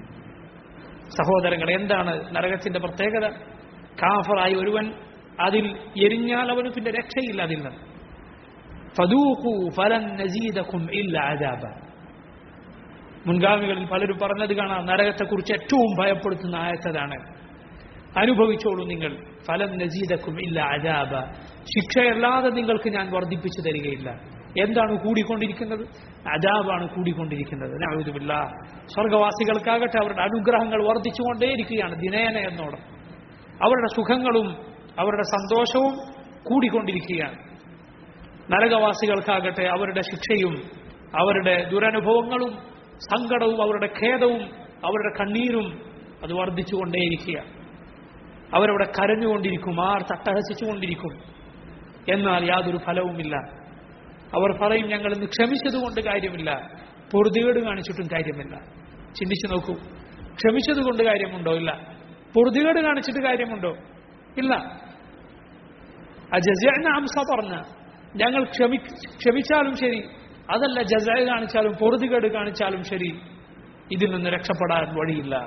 സഹോദരങ്ങൾ എന്താണ് നരകത്തിന്റെ പ്രത്യേകത കാഫറായി ഒരുവൻ അതിൽ എരിഞ്ഞാൽ അവന് പിന്നെ രക്ഷയില്ല അതിൽ നിന്ന് ഫദൂഖു ഫലൻ നസീദക്കും ഇല്ല അജാബ മുൻഗാമികളിൽ പലരും പറഞ്ഞത് കാണാം നരകത്തെക്കുറിച്ച് ഏറ്റവും ഭയപ്പെടുത്തുന്ന ആയത്തതാണ് അനുഭവിച്ചോളൂ നിങ്ങൾ ഫലം നസീദക്കും ഇല്ല അജാബ ശിക്ഷയല്ലാതെ നിങ്ങൾക്ക് ഞാൻ വർദ്ധിപ്പിച്ചു തരികയില്ല എന്താണ് കൂടിക്കൊണ്ടിരിക്കുന്നത് അജാബാണ് കൂടിക്കൊണ്ടിരിക്കുന്നത് നഴുതുമില്ല സ്വർഗവാസികൾക്കാകട്ടെ അവരുടെ അനുഗ്രഹങ്ങൾ വർദ്ധിച്ചുകൊണ്ടേയിരിക്കുകയാണ് ദിനേന എന്നോണം അവരുടെ സുഖങ്ങളും അവരുടെ സന്തോഷവും കൂടിക്കൊണ്ടിരിക്കുകയാണ് നരകവാസികൾക്കാകട്ടെ അവരുടെ ശിക്ഷയും അവരുടെ ദുരനുഭവങ്ങളും സങ്കടവും അവരുടെ ഖേദവും അവരുടെ കണ്ണീരും അത് വർദ്ധിച്ചുകൊണ്ടേയിരിക്കുക അവരവിടെ കരഞ്ഞുകൊണ്ടിരിക്കും ആർ തട്ടഹസിച്ചുകൊണ്ടിരിക്കും എന്നാൽ യാതൊരു ഫലവുമില്ല അവർ പറയും ഞങ്ങൾ ഇന്ന് ക്ഷമിച്ചതുകൊണ്ട് കാര്യമില്ല പൊറുതികേട് കാണിച്ചിട്ടും കാര്യമില്ല ചിന്തിച്ചു നോക്കൂ ക്ഷമിച്ചതുകൊണ്ട് കാര്യമുണ്ടോ ഇല്ല പൊറുതികേട് കാണിച്ചിട്ട് കാര്യമുണ്ടോ ഇല്ല അജസ അംസ പറഞ്ഞ ഞങ്ങൾ ക്ഷമി ക്ഷമിച്ചാലും ശരി അതല്ല ജസ കാണിച്ചാലും പൊറുതികേട് കാണിച്ചാലും ശരി ഇതിൽ നിന്ന് രക്ഷപ്പെടാൻ വഴിയില്ല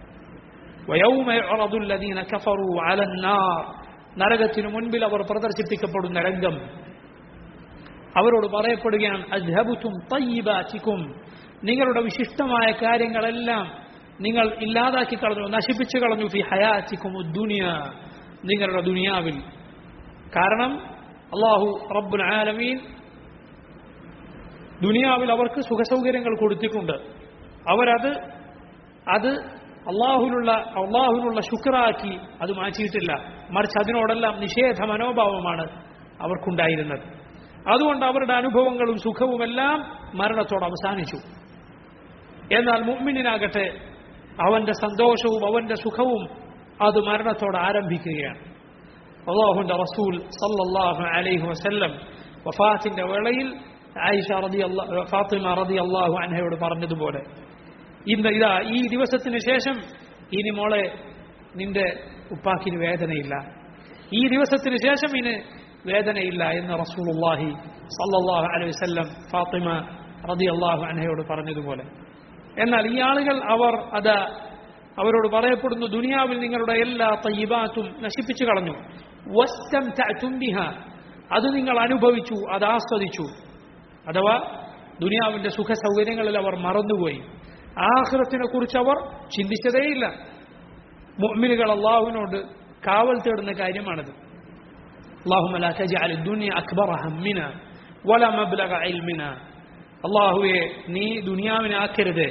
നരകത്തിനു മുൻപിൽ അവർ പ്രദർശിപ്പിക്കപ്പെടുന്ന രംഗം അവരോട് പറയപ്പെടുകയാണ് അജ്ഹബുത്തും തയ്യിബാറ്റിക്കും നിങ്ങളുടെ വിശിഷ്ടമായ കാര്യങ്ങളെല്ലാം നിങ്ങൾ ഇല്ലാതാക്കി കളഞ്ഞു നശിപ്പിച്ചു കളഞ്ഞു ഫി ഹയാറ്റിക്കും ദുനിയ നിങ്ങളുടെ ദുനിയാവിൽ കാരണം അള്ളാഹു റബ്ബുൽ ആലമീൻ ദുനിയാവിൽ അവർക്ക് സുഖസൗകര്യങ്ങൾ കൊടുത്തിട്ടുണ്ട് അവരത് അത് അള്ളാഹുലുള്ള അള്ളാഹുവിനുള്ള ശുക്രാക്കി അത് മാറ്റിയിട്ടില്ല മറിച്ച് അതിനോടെല്ലാം നിഷേധ മനോഭാവമാണ് അവർക്കുണ്ടായിരുന്നത് അതുകൊണ്ട് അവരുടെ അനുഭവങ്ങളും സുഖവുമെല്ലാം മരണത്തോട് അവസാനിച്ചു എന്നാൽ മുഅ്മിനിനാകട്ടെ അവന്റെ സന്തോഷവും അവന്റെ സുഖവും അത് മരണത്തോട് ആരംഭിക്കുകയാണ് അള്ളാഹുന്റെ റസൂൽ സല്ലല്ലാഹു അലൈഹി വസല്ലം വഫാത്തിന്റെ വേളയിൽ ആയിഷ റതി ഫാത്തിമ റതി അള്ളാഹു അൻഹയോട് പറഞ്ഞതുപോലെ ഇന്ന് ഇതാ ഈ ദിവസത്തിന് ശേഷം ഇനി മോളെ നിന്റെ ഉപ്പാക്കിന് വേദനയില്ല ഈ ദിവസത്തിന് ശേഷം ഇനി വേദനയില്ല എന്ന് റസൂലുള്ളാഹി സല്ലല്ലാഹു അലൈഹി വസല്ലം ഫാത്തിമ റതി അള്ളാഹു അൻഹയോട് പറഞ്ഞതുപോലെ എന്നാൽ ഈ ആളുകൾ അവർ അത് അവരോട് പറയപ്പെടുന്നു ദുനിയാവിൽ നിങ്ങളുടെ എല്ലാ തയ്യബാത്തും നശിപ്പിച്ചു കളഞ്ഞു വസ്തംതഅ്തും ബിഹ അത് നിങ്ങൾ അനുഭവിച്ചു അത് ആസ്വദിച്ചു അഥവാ ദുനിയാവിന്റെ സുഖ സൗകര്യങ്ങളിൽ അവർ മറന്നുപോയി ആഹ്റത്തിനെ കുറിച്ച് അവർ ചിന്തിച്ചതേയില്ല മുഅ്മിനുകൾ അള്ളാഹുവിനോട് കാവൽ തേടുന്ന കാര്യമാണിത് اللهم لا تجعل الدنيا أكبر همنا ولا مبلغ علمنا അള്ളാഹുവെ നീ ദുനിയാവിനെ ആക്കരുത്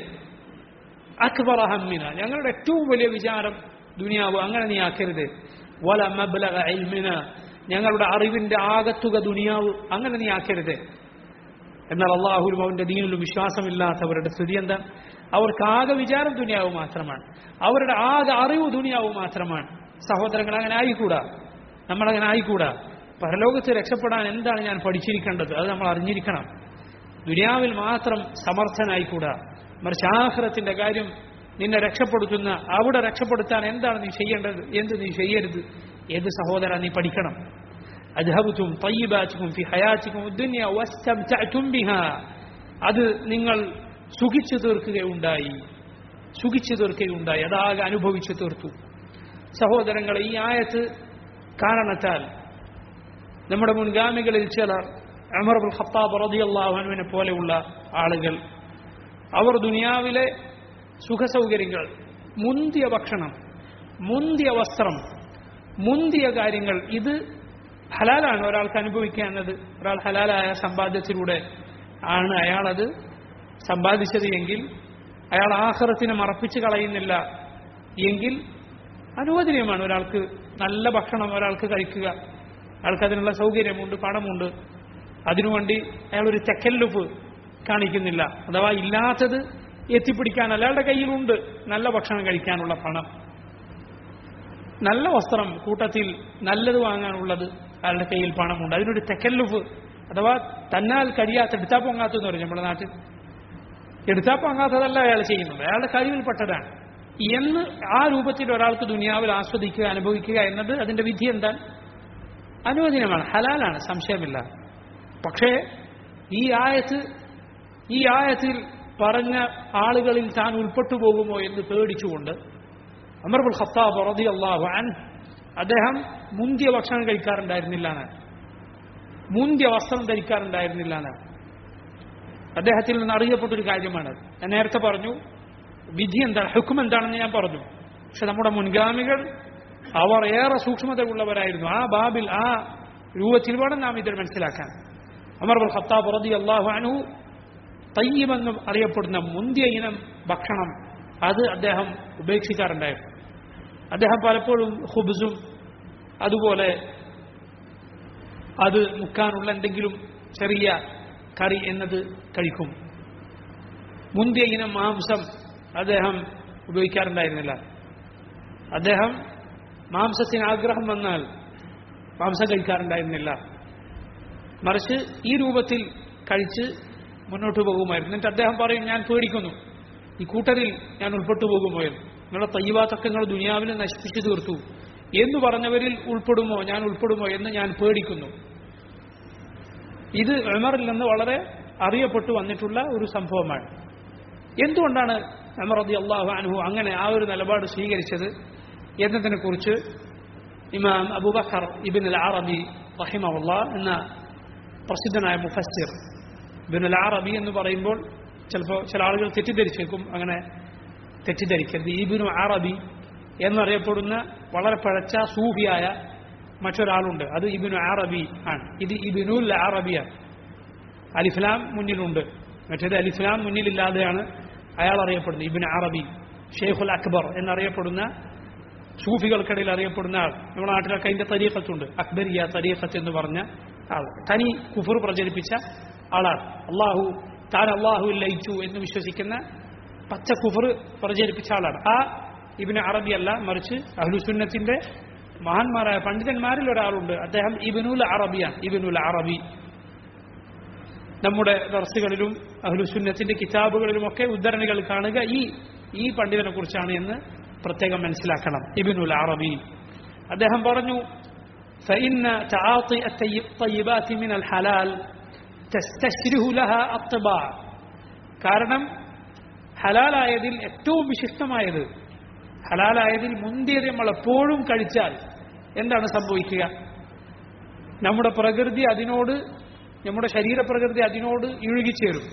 അക്ബർ ഹമ്മിന ഞങ്ങളുടെ ഏറ്റവും വലിയ വിചാരം ദുനിയാവ് അങ്ങനെ നീ ആക്കരുത് വല മബ്ലഗ ഇൽമിന ഞങ്ങളുടെ അറിവിന്റെ ആകത്തുക ദുനിയാവ് അങ്ങനെ നീ ആക്കരുത് എന്നാൽ അള്ളാഹുലും അവന്റെ ദീനിലും വിശ്വാസമില്ലാത്തവരുടെ സ്ഥിതി എന്താ അവർക്ക് ആകെ വിചാരം ദുനിയാവ് മാത്രമാണ് അവരുടെ ആകെ അറിവ് ദുനിയാവ് മാത്രമാണ് സഹോദരങ്ങൾ അങ്ങനെ ആയിക്കൂടാ നമ്മളങ്ങനെ ആയിക്കൂടാ പരലോകത്ത് രക്ഷപ്പെടാൻ എന്താണ് ഞാൻ പഠിച്ചിരിക്കേണ്ടത് അത് നമ്മൾ അറിഞ്ഞിരിക്കണം ദുനിയാവിൽ മാത്രം സമർത്ഥനായിക്കൂടാ മറിച്ച് ആഹ്റത്തിന്റെ കാര്യം നിന്നെ രക്ഷപ്പെടുത്തുന്ന അവിടെ രക്ഷപ്പെടുത്താൻ എന്താണ് നീ ചെയ്യേണ്ടത് എന്ത് നീ ചെയ്യരുത് ഏത് സഹോദര നീ പഠിക്കണം അജ്ഹബുത്തും തയ്യബാറ്റും ഫി ഹയാറ്റിക്കും ദുനിയ വസ്തംതഅ്തും ബിഹാ അത് നിങ്ങൾ സുഖിച്ചു തീർക്കുകയുണ്ടായി സുഖിച്ചു തീർക്കുകയുണ്ടായി അതാകെ അനുഭവിച്ചു തീർത്തു സഹോദരങ്ങളെ ഈ ആയത്ത് കാരണത്താൽ നമ്മുടെ മുൻഗാമികളിൽ ചിലർ അമർബുൽ ഖത്താബ് റളിയല്ലാഹുവിനെ പോലെയുള്ള ആളുകൾ അവർ ദുനിയാവിലെ സുഖസൗകര്യങ്ങൾ മുന്തിയ ഭക്ഷണം മുന്തിയ വസ്ത്രം മുന്തിയ കാര്യങ്ങൾ ഇത് ഹലാലാണ് ഒരാൾക്ക് അനുഭവിക്കുക എന്നത് ഒരാൾ ഹലാലായ സമ്പാദ്യത്തിലൂടെ ആണ് അയാളത് സമ്പാദിച്ചത് എങ്കിൽ അയാൾ ആഹ്റത്തിനെ മറപ്പിച്ച് കളയുന്നില്ല എങ്കിൽ അനുവദനീയമാണ് ഒരാൾക്ക് നല്ല ഭക്ഷണം ഒരാൾക്ക് കഴിക്കുക അയാൾക്ക് അതിനുള്ള സൗകര്യമുണ്ട് പണമുണ്ട് അതിനുവേണ്ടി അയാൾ ഒരു തെക്കല്ലുപ്പ് കാണിക്കുന്നില്ല അഥവാ ഇല്ലാത്തത് എത്തിപ്പിടിക്കാൻ അയാളുടെ കയ്യിലുണ്ട് നല്ല ഭക്ഷണം കഴിക്കാനുള്ള പണം നല്ല വസ്ത്രം കൂട്ടത്തിൽ നല്ലത് വാങ്ങാനുള്ളത് അയാളുടെ കയ്യിൽ പണമുണ്ട് അതിനൊരു തെക്കല്ലുഫ് അഥവാ തന്നാൽ കഴിയാത്ത എടുത്താ പൊങ്ങാത്തെന്ന് പറയും നമ്മുടെ നാട്ടിൽ എടുത്താ പൊങ്ങാത്തതല്ല അയാൾ ചെയ്യുന്നത് അയാളുടെ കഴിവിൽപ്പെട്ടതാണ് എന്ന് ആ രൂപത്തിൽ ഒരാൾക്ക് ദുനിയാവിൽ ആസ്വദിക്കുക അനുഭവിക്കുക എന്നത് അതിന്റെ വിധി എന്താണ് അനുവദനമാണ് ഹലാലാണ് സംശയമില്ല പക്ഷേ ഈ ആയത്ത് ഈ ആയത്തിൽ പറഞ്ഞ ആളുകളിൽ താൻ ഉൾപ്പെട്ടു പോകുമോ എന്ന് പേടിച്ചുകൊണ്ട് അമർബുൽ ഖത്താബ് റതി അള്ളാഹു അൻ അദ്ദേഹം മുന്തിയ ഭക്ഷണം കഴിക്കാറുണ്ടായിരുന്നില്ല മുന്തിയ വസ്ത്രം ധരിക്കാറുണ്ടായിരുന്നില്ല അദ്ദേഹത്തിൽ നിന്ന് അറിയപ്പെട്ടൊരു കാര്യമാണ് ഞാൻ നേരത്തെ പറഞ്ഞു വിധി എന്താണ് ഹുക്കും എന്താണെന്ന് ഞാൻ പറഞ്ഞു പക്ഷെ നമ്മുടെ മുൻഗാമികൾ അവർ ഏറെ സൂക്ഷ്മതയുള്ളവരായിരുന്നു ആ ബാബിൽ ആ രൂപത്തിൽ വേണം നാം ഇതിൽ മനസ്സിലാക്കാൻ അമർബുൽ ഖത്താബ് റതി അള്ളാഹു അനു തയ്യമെന്ന് അറിയപ്പെടുന്ന മുന്തിയ ഇനം ഭക്ഷണം അത് അദ്ദേഹം ഉപേക്ഷിക്കാറുണ്ടായിരുന്നു അദ്ദേഹം പലപ്പോഴും ഹുബ്സും അതുപോലെ അത് മുക്കാനുള്ള എന്തെങ്കിലും ചെറിയ കറി എന്നത് കഴിക്കും മുന്തിയ ഇനം മാംസം അദ്ദേഹം ഉപയോഗിക്കാറുണ്ടായിരുന്നില്ല അദ്ദേഹം മാംസത്തിന് ആഗ്രഹം വന്നാൽ മാംസം കഴിക്കാറുണ്ടായിരുന്നില്ല മറിച്ച് ഈ രൂപത്തിൽ കഴിച്ച് മുന്നോട്ട് പോകുമായിരുന്നു എന്നിട്ട് അദ്ദേഹം പറയും ഞാൻ പേടിക്കുന്നു ഈ കൂട്ടരിൽ ഞാൻ ഉൾപ്പെട്ടു പോകുമോ എന്ന് നിങ്ങളുടെ തയ്യവാത്തൊക്കെ നിങ്ങൾ ദുനിയാവിനെ നശിപ്പിച്ചു തീർത്തു എന്ന് പറഞ്ഞവരിൽ ഉൾപ്പെടുമോ ഞാൻ ഉൾപ്പെടുമോ എന്ന് ഞാൻ പേടിക്കുന്നു ഇത് ഉമറിൽ നിന്ന് വളരെ അറിയപ്പെട്ടു വന്നിട്ടുള്ള ഒരു സംഭവമാണ് എന്തുകൊണ്ടാണ് ഉമർ റതി അള്ളാഹു അനുഹു അങ്ങനെ ആ ഒരു നിലപാട് സ്വീകരിച്ചത് എന്നതിനെ കുറിച്ച് ഇമാം അബൂബക്കർ ഇബിൻ അൽ അറബി റഹിമവുള്ള എന്ന പ്രസിദ്ധനായ മുഫസ്സിർ ഇബിൻ അൽ അറബി എന്ന് പറയുമ്പോൾ ചിലപ്പോൾ ചില ആളുകൾ തെറ്റിദ്ധരിച്ചേക്കും അങ്ങനെ തെറ്റിദ്ധരിക്കരുത് ഇബിനു അറബി എന്നറിയപ്പെടുന്ന വളരെ പഴച്ച സൂഫിയായ മറ്റൊരാളുണ്ട് അത് ഇബിനു അറബി ആണ് ഇത് ഇബിനുൽ അറബിയാണ് അലിഫ്ലാം മുന്നിലുണ്ട് മറ്റേത് അലിഫ്ലാം മുന്നിലില്ലാതെയാണ് അയാൾ അറിയപ്പെടുന്നത് ഇബിൻ അറബി ഷെയ്ഖുൽ അക്ബർ എന്നറിയപ്പെടുന്ന സൂഫികൾക്കിടയിൽ അറിയപ്പെടുന്ന ആൾ നമ്മുടെ നാട്ടിലൊക്കെ അതിന്റെ തരീഖത്തുണ്ട് അക്ബരിയ തരീഖത്ത് എന്ന് പറഞ്ഞ ആൾ തനി കുഫർ പ്രചരിപ്പിച്ച ആളാണ് അള്ളാഹു താൻ അള്ളാഹുവിൽ ലയിച്ചു എന്ന് വിശ്വസിക്കുന്ന പച്ച കുഫർ പ്രചരിപ്പിച്ച ആളാണ് ആ ഇബിന് അറബി അല്ല മറിച്ച് അഹ്ലുസുന്നത്തിന്റെ മഹാന്മാരായ പണ്ഡിതന്മാരിൽ ഒരാളുണ്ട് അദ്ദേഹം ഇബിനുൽ അറബിയാണ് ഇബിനുൽ അറബി നമ്മുടെ ദർസുകളിലും അഹ്ലുസുന്നത്തിന്റെ കിതാബുകളിലുമൊക്കെ ഉദ്ധരണികൾ കാണുക ഈ ഈ പണ്ഡിതനെ കുറിച്ചാണ് എന്ന് പ്രത്യേകം മനസ്സിലാക്കണം ഇബിനുൽ അറബി അദ്ദേഹം പറഞ്ഞു فإن تعاطي الطيبات من الحلال تستشره لها الطباع കാരണം ഹലാലായതിൽ ഏറ്റവും വിശിഷ്ടമായത് ഹലാലായതിൽ മുന്തിയത് നമ്മൾ എപ്പോഴും കഴിച്ചാൽ എന്താണ് സംഭവിക്കുക നമ്മുടെ പ്രകൃതി അതിനോട് നമ്മുടെ ശരീരപ്രകൃതി അതിനോട് ഇഴുകിച്ചേരും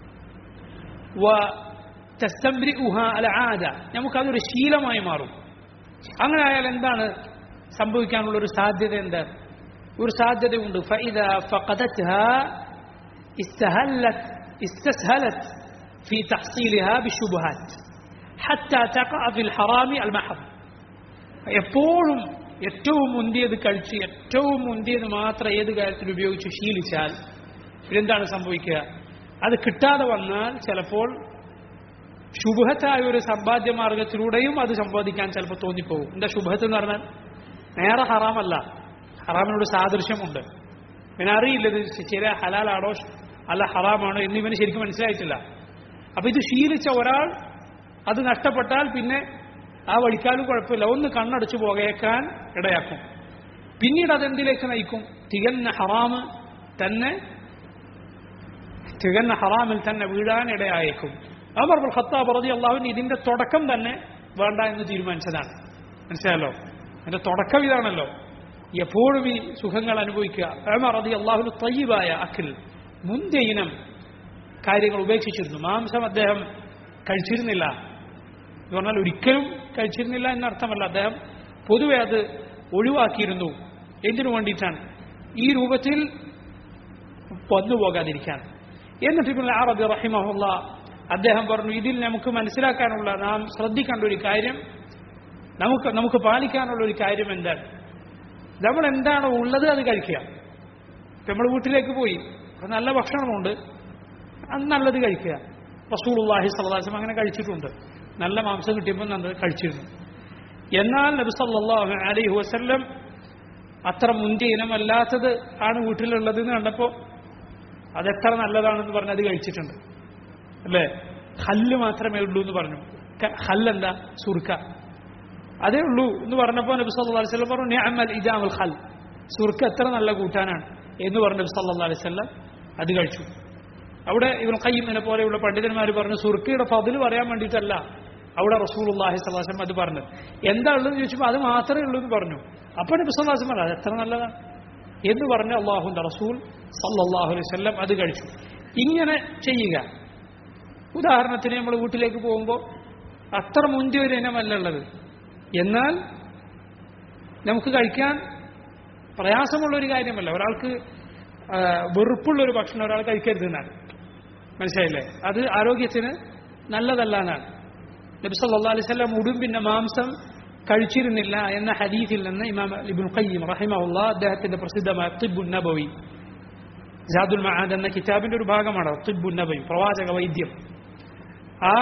ആദ നമുക്കതൊരു ശീലമായി മാറും അങ്ങനെ ആയാൽ എന്താണ് സംഭവിക്കാനുള്ള ഒരു സാധ്യത എന്താണ് ഒരു സാധ്യതയുണ്ട് فإذا فقدتها استهلت استسهلت في تحصيلها بالشبهات حتى تقع في الحرام المحض എപ്പോഴും ഏറ്റവും മുന്തിയത് കഴിച്ച് ഏറ്റവും മുന്തിയത് മാത്രം ഏത് കാര്യത്തിൽ ഉപയോഗിച്ച് ശീലിച്ചാൽ ഇതെന്താണ് സംഭവിക്കുക അത് കിട്ടാതെ വന്നാൽ ചിലപ്പോൾ ശുഭത്തായ ഒരു സമ്പാദ്യ മാർഗത്തിലൂടെയും അത് സമ്പാദിക്കാൻ ചിലപ്പോൾ തോന്നിപ്പോകും എന്താ ശുഭത്ത് എന്ന് പറഞ്ഞാൽ നേരെ ഹറാമല്ല ഹറാമിനോട് സാദൃശ്യമുണ്ട് പിന്നെ അറിയില്ല ഇത് ചില ഹലാലാണോ അല്ല ഹറാമാണോ എന്നിവന് ശരിക്കും മനസ്സിലായിട്ടില്ല അപ്പൊ ഇത് ശീലിച്ച ഒരാൾ അത് നഷ്ടപ്പെട്ടാൽ പിന്നെ ആ വഴിക്കാലും കുഴപ്പമില്ല ഒന്ന് കണ്ണടച്ചു പോകേക്കാൻ ഇടയാക്കും പിന്നീട് അതെന്തിലേക്ക് നയിക്കും തികഞ്ഞ ഹറാമ് തന്നെ തികഞ്ഞ ഹറാമിൽ തന്നെ വീഴാൻ ഇടയായേക്കും അമർ ഖത്താബ് റതി അള്ളാഹുവിന് ഇതിന്റെ തുടക്കം തന്നെ വേണ്ട എന്ന് തീരുമാനിച്ചതാണ് മനസ്സിലായല്ലോ അതിന്റെ തുടക്കം ഇതാണല്ലോ എപ്പോഴും ഈ സുഖങ്ങൾ അനുഭവിക്കുക അമർ റതി അള്ളാഹുന് തയ്യബായ അഖിൽ മുന്തിയ ഇനം കാര്യങ്ങൾ ഉപേക്ഷിച്ചിരുന്നു മാംസം അദ്ദേഹം കഴിച്ചിരുന്നില്ല എന്ന് പറഞ്ഞാൽ ഒരിക്കലും കഴിച്ചിരുന്നില്ല എന്നർത്ഥമല്ല അദ്ദേഹം പൊതുവെ അത് ഒഴിവാക്കിയിരുന്നു എന്തിനു വേണ്ടിയിട്ടാണ് ഈ രൂപത്തിൽ വന്നു പോകാതിരിക്കാൻ എന്നിട്ട് ഇപ്പോൾ അറബി റഹിമഹുല്ല അദ്ദേഹം പറഞ്ഞു ഇതിൽ നമുക്ക് മനസ്സിലാക്കാനുള്ള നാം ശ്രദ്ധിക്കേണ്ട ഒരു കാര്യം നമുക്ക് നമുക്ക് പാലിക്കാനുള്ള ഒരു കാര്യം എന്താണ് നമ്മൾ എന്താണോ ഉള്ളത് അത് കഴിക്കുക നമ്മൾ വീട്ടിലേക്ക് പോയി നല്ല ഭക്ഷണമുണ്ട് അത് നല്ലത് കഴിക്കുക റസൂലുള്ളാഹി സ്വല്ലല്ലാഹു അങ്ങനെ കഴിച്ചിട്ടുണ്ട് നല്ല മാംസം കിട്ടിയപ്പോൾ നല്ലത് കഴിച്ചിരുന്നു എന്നാൽ നബി സല്ലല്ലാഹു അലൈഹി വസല്ലം അത്ര മുന്തിയ ഇനമല്ലാത്തത് ആണ് വീട്ടിലുള്ളത് എന്ന് കണ്ടപ്പോൾ അതെത്ര നല്ലതാണെന്ന് പറഞ്ഞ് അത് കഴിച്ചിട്ടുണ്ട് അല്ലേ ഹല്ല് മാത്രമേ ഉള്ളൂ എന്ന് പറഞ്ഞു ഹല്ലെന്താ സുർക്ക അതേ ഉള്ളൂ എന്ന് പറഞ്ഞപ്പോൾ നബി സല്ലല്ലാഹു അലൈഹി വസല്ലം പറഞ്ഞു നിഅമൽ ഇജാമുൽ ഖൽ സുർക്ക എത്ര നല്ല കൂട്ടാനാണ് എന്ന് പറഞ്ഞു നബി സല്ലല്ലാഹു അലൈഹി വസല്ലം അത് കഴിച്ചു അവിടെ ഇവൻ കയ്യുമിനെ പോലെയുള്ള പണ്ഡിതന്മാർ പറഞ്ഞു സുർക്കയുടെ ഫതിൽ പറയാൻ വേണ്ടിയിട്ടല്ല അവിടെ റസൂലുള്ളാഹി സ്വലാസം അത് പറഞ്ഞത് എന്താ ഉള്ളതെന്ന് ചോദിച്ചപ്പോൾ അത് മാത്രമേ ഉള്ളൂ എന്ന് പറഞ്ഞു അപ്പോൾ നബി സ്വലാസം പറഞ്ഞു അത് എത്ര നല്ലതാണ് എന്ന് പറഞ്ഞ അള്ളാഹുന്റെ റസൂൽ സല്ലല്ലാഹു അലൈഹി വസല്ലം അത് കഴിച്ചു ഇങ്ങനെ ചെയ്യുക ഉദാഹരണത്തിന് നമ്മൾ വീട്ടിലേക്ക് പോകുമ്പോൾ അത്ര മുന്തിയ ഒരു ഇനമല്ല ഉള്ളത് എന്നാൽ നമുക്ക് കഴിക്കാൻ പ്രയാസമുള്ള ഒരു കാര്യമല്ല ഒരാൾക്ക് വെറുപ്പുള്ള ഒരു ഭക്ഷണം ഒരാൾ കഴിക്കരുത് എന്നാണ് മനസ്സിലായില്ലേ അത് ആരോഗ്യത്തിന് നല്ലതല്ല എന്നാണ് നബി സല്ലല്ലാഹു അലൈഹി വസല്ലം ഉടുമ്പിന്റെ മാംസം കഴിച്ചിരുന്നില്ല എന്ന ഹദീസിൽ നിന്ന് ഇമാം ഇബ്നു ഖയ്യിം റഹിമഹുല്ല അദ്ദേഹത്തിന്റെ പ്രസിദ്ധമായ തിബുൻ നബവി ജാദുൽ മഹാദ് എന്ന കിതാബിന്റെ ഒരു ഭാഗമാണ് തിബുൻ നബവി പ്രവാചക വൈദ്യം ആ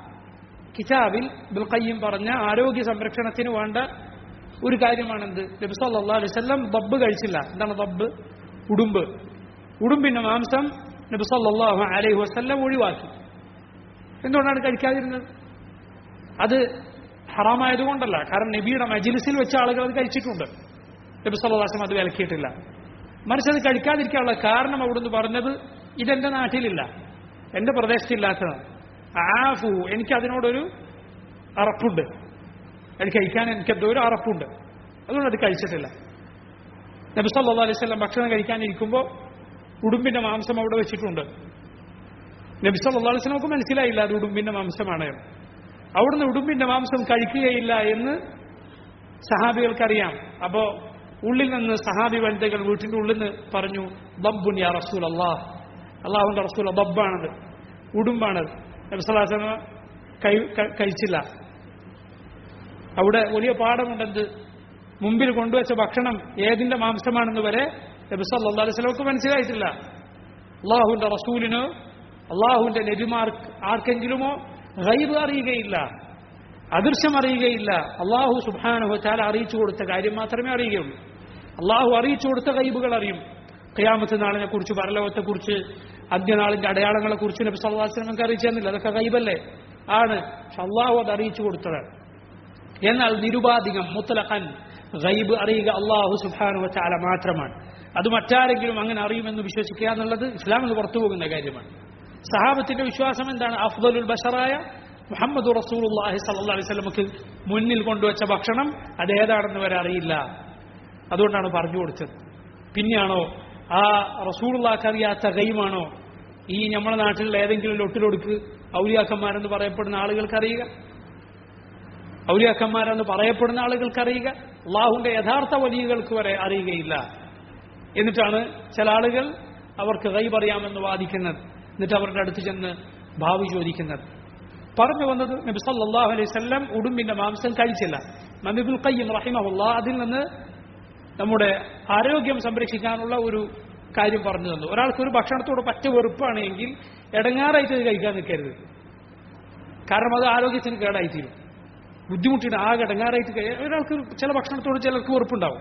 കിതാബിൽ ഇബ്നു ഖയ്യിം പറഞ്ഞ ആരോഗ്യ സംരക്ഷണത്തിന് വേണ്ട ഒരു കാര്യമാണെന്ത് നബി സല്ലല്ലാഹു അലൈഹി വസല്ലം ദബ്ബ് കഴിച്ചില്ല എന്താണ് ദബ്ബ് ഉടുമ്പ് ഉടുമ്പിന്റെ മാംസം നബി സല്ലല്ലാഹു അലൈഹി വസല്ലം ഒഴിവാക്കി എന്തുകൊണ്ടാണ് കഴിക്കാതിരുന്നത് അത് ഹറാമായതുകൊണ്ടല്ല കാരണം നബിയുടെ മജിലിസിൽ വെച്ച ആളുകൾ അത് കഴിച്ചിട്ടുണ്ട് നബി സല്ലാസ്ലം അത് വിലക്കിയിട്ടില്ല മറിച്ച് അത് കഴിക്കാതിരിക്കാനുള്ള കാരണം അവിടുന്ന് പറഞ്ഞത് ഇതെന്റെ നാട്ടിലില്ല എന്റെ പ്രദേശത്തില്ലാത്തതാണ് ആഫു എനിക്ക് അതിനോടൊരു അറപ്പുണ്ട് അത് കഴിക്കാൻ എനിക്ക് എന്തോ ഒരു അറപ്പുണ്ട് അതുകൊണ്ട് അത് കഴിച്ചിട്ടില്ല നബി സല്ലാ അലൈഹി സ്വലം ഭക്ഷണം കഴിക്കാനിരിക്കുമ്പോൾ ഉടുമ്പിന്റെ മാംസം അവിടെ വെച്ചിട്ടുണ്ട് നബി സല്ലാ അലൈഹി സ്വലമൊക്കെ മനസ്സിലായില്ല അത് ഉടുമ്പിന്റെ മാംസമാണ് അവിടുന്ന് ഉടുമ്പിന്റെ മാംസം കഴിക്കുകയില്ല എന്ന് സഹാബികൾക്കറിയാം അപ്പോ ഉള്ളിൽ നിന്ന് സഹാബി വനിതകൾ വീട്ടിന്റെ ഉള്ളിൽ നിന്ന് പറഞ്ഞു ബബ്ബുൻ യാ റസൂൽ അള്ളാഹ് അള്ളാഹുന്റെ റസൂൽ ബബ്ബാണത് ഉടുമ്പാണത് നബിസ്വലാസന കൈ ക- കഴിച്ചില്ല അവിടെ വലിയ പാഠമുണ്ടെന്ത് മുമ്പിൽ കൊണ്ടുവച്ച ഭക്ഷണം ഏതിന്റെ മാംസമാണെന്ന് വരെ നബി സല്ലല്ലാഹു അലൈഹി വസല്ലമക്ക് മനസ്സിലായിട്ടില്ല അള്ളാഹുവിന്റെ റസൂലിന് അള്ളാഹുവിന്റെ നബിമാർക്ക് ആർക്കെങ്കിലുമോ ഗൈബ് അറിയുകയില്ല അദൃശ്യം അറിയുകയില്ല അള്ളാഹു സുബാനുഹു ചാല അറിയിച്ചു കൊടുത്ത കാര്യം മാത്രമേ അറിയുകയുള്ളൂ അള്ളാഹു അറിയിച്ചു കൊടുത്ത ഗൈബുകൾ അറിയും ഖിയാമത്ത് നാളിനെ കുറിച്ച് പരലോകത്തെ കുറിച്ച് അന്ത്യനാളിന്റെ അടയാളങ്ങളെ കുറിച്ച് നബി സല്ലല്ലാഹു അലൈഹി വസല്ലം അറിയിച്ചു തന്നില്ല അതൊക്കെ ഗൈബല്ലേ ആണ് പക്ഷെ അള്ളാഹു അത് അറിയിച്ചു കൊടുത്തതാണ് എന്നാൽ നിരുപാധികം മുത്തലഖൻ ഗൈബ് അറിയുക അള്ളാഹു സുബാനു ചാല മാത്രമാണ് അത് മറ്റാരെങ്കിലും അങ്ങനെ അറിയുമെന്ന് വിശ്വസിക്കുക എന്നുള്ളത് ഇസ്ലാമിൽ പുറത്തു പോകുന്ന കാര്യമാണ് സഹാബത്തിന്റെ വിശ്വാസം എന്താണ് അഫ്ദലുൽ ബഷറായ മുഹമ്മദ് റസൂലുള്ളാഹി സല്ലല്ലാഹു അലൈഹി വസല്ലമക്ക് മുന്നിൽ കൊണ്ടുവച്ച ഭക്ഷണം അത് ഏതാണെന്ന് വരെ അറിയില്ല അതുകൊണ്ടാണ് പറഞ്ഞു കൊടുത്തത് പിന്നെയാണോ ആ റസൂലുള്ളാഹ്ക്ക് അറിയാത്ത ഗൈമാണോ ഈ നമ്മുടെ നാട്ടിലുള്ള ഏതെങ്കിലും ലൊട്ടിലൊടുക്ക് ഔലിയാക്കന്മാരെന്ന് പറയപ്പെടുന്ന ആളുകൾക്ക് അറിയുക ഔലിയാക്കന്മാരെന്ന് പറയപ്പെടുന്ന ആളുകൾക്ക് അറിയുക അള്ളാഹുവിന്റെ യഥാർത്ഥ വലിയകൾക്ക് വരെ അറിയുകയില്ല എന്നിട്ടാണ് ചില ആളുകൾ അവർക്ക് ഗൈബ് അറിയാമെന്ന് വാദിക്കുന്നത് എന്നിട്ട് അവരുടെ അടുത്ത് ചെന്ന് ഭാവി ചോദിക്കുന്നത് പറഞ്ഞു വന്നത് നബി സല്ലല്ലാഹു അലൈഹി വസല്ലം ഉടുമ്പിന്റെ മാംസം കഴിച്ചില്ല നബിബുൽ ഖയ്യിം റഹിമഹുല്ലാ അതിൽ നിന്ന് നമ്മുടെ ആരോഗ്യം സംരക്ഷിക്കാനുള്ള ഒരു കാര്യം പറഞ്ഞു തന്നു ഒരാൾക്ക് ഒരു ഭക്ഷണത്തോട് പറ്റ വെറുപ്പാണ് എങ്കിൽ ഇടങ്ങാറായിട്ട് ഇത് കഴിക്കാൻ നിൽക്കരുത് കാരണം അത് ആരോഗ്യത്തിന് കേടായിത്തീരും ബുദ്ധിമുട്ടിന് ആകെ ഇടങ്ങാറായിട്ട് കഴി- ഒരാൾക്ക് ചില ഭക്ഷണത്തോട് ചിലർക്ക് വെറുപ്പുണ്ടാവും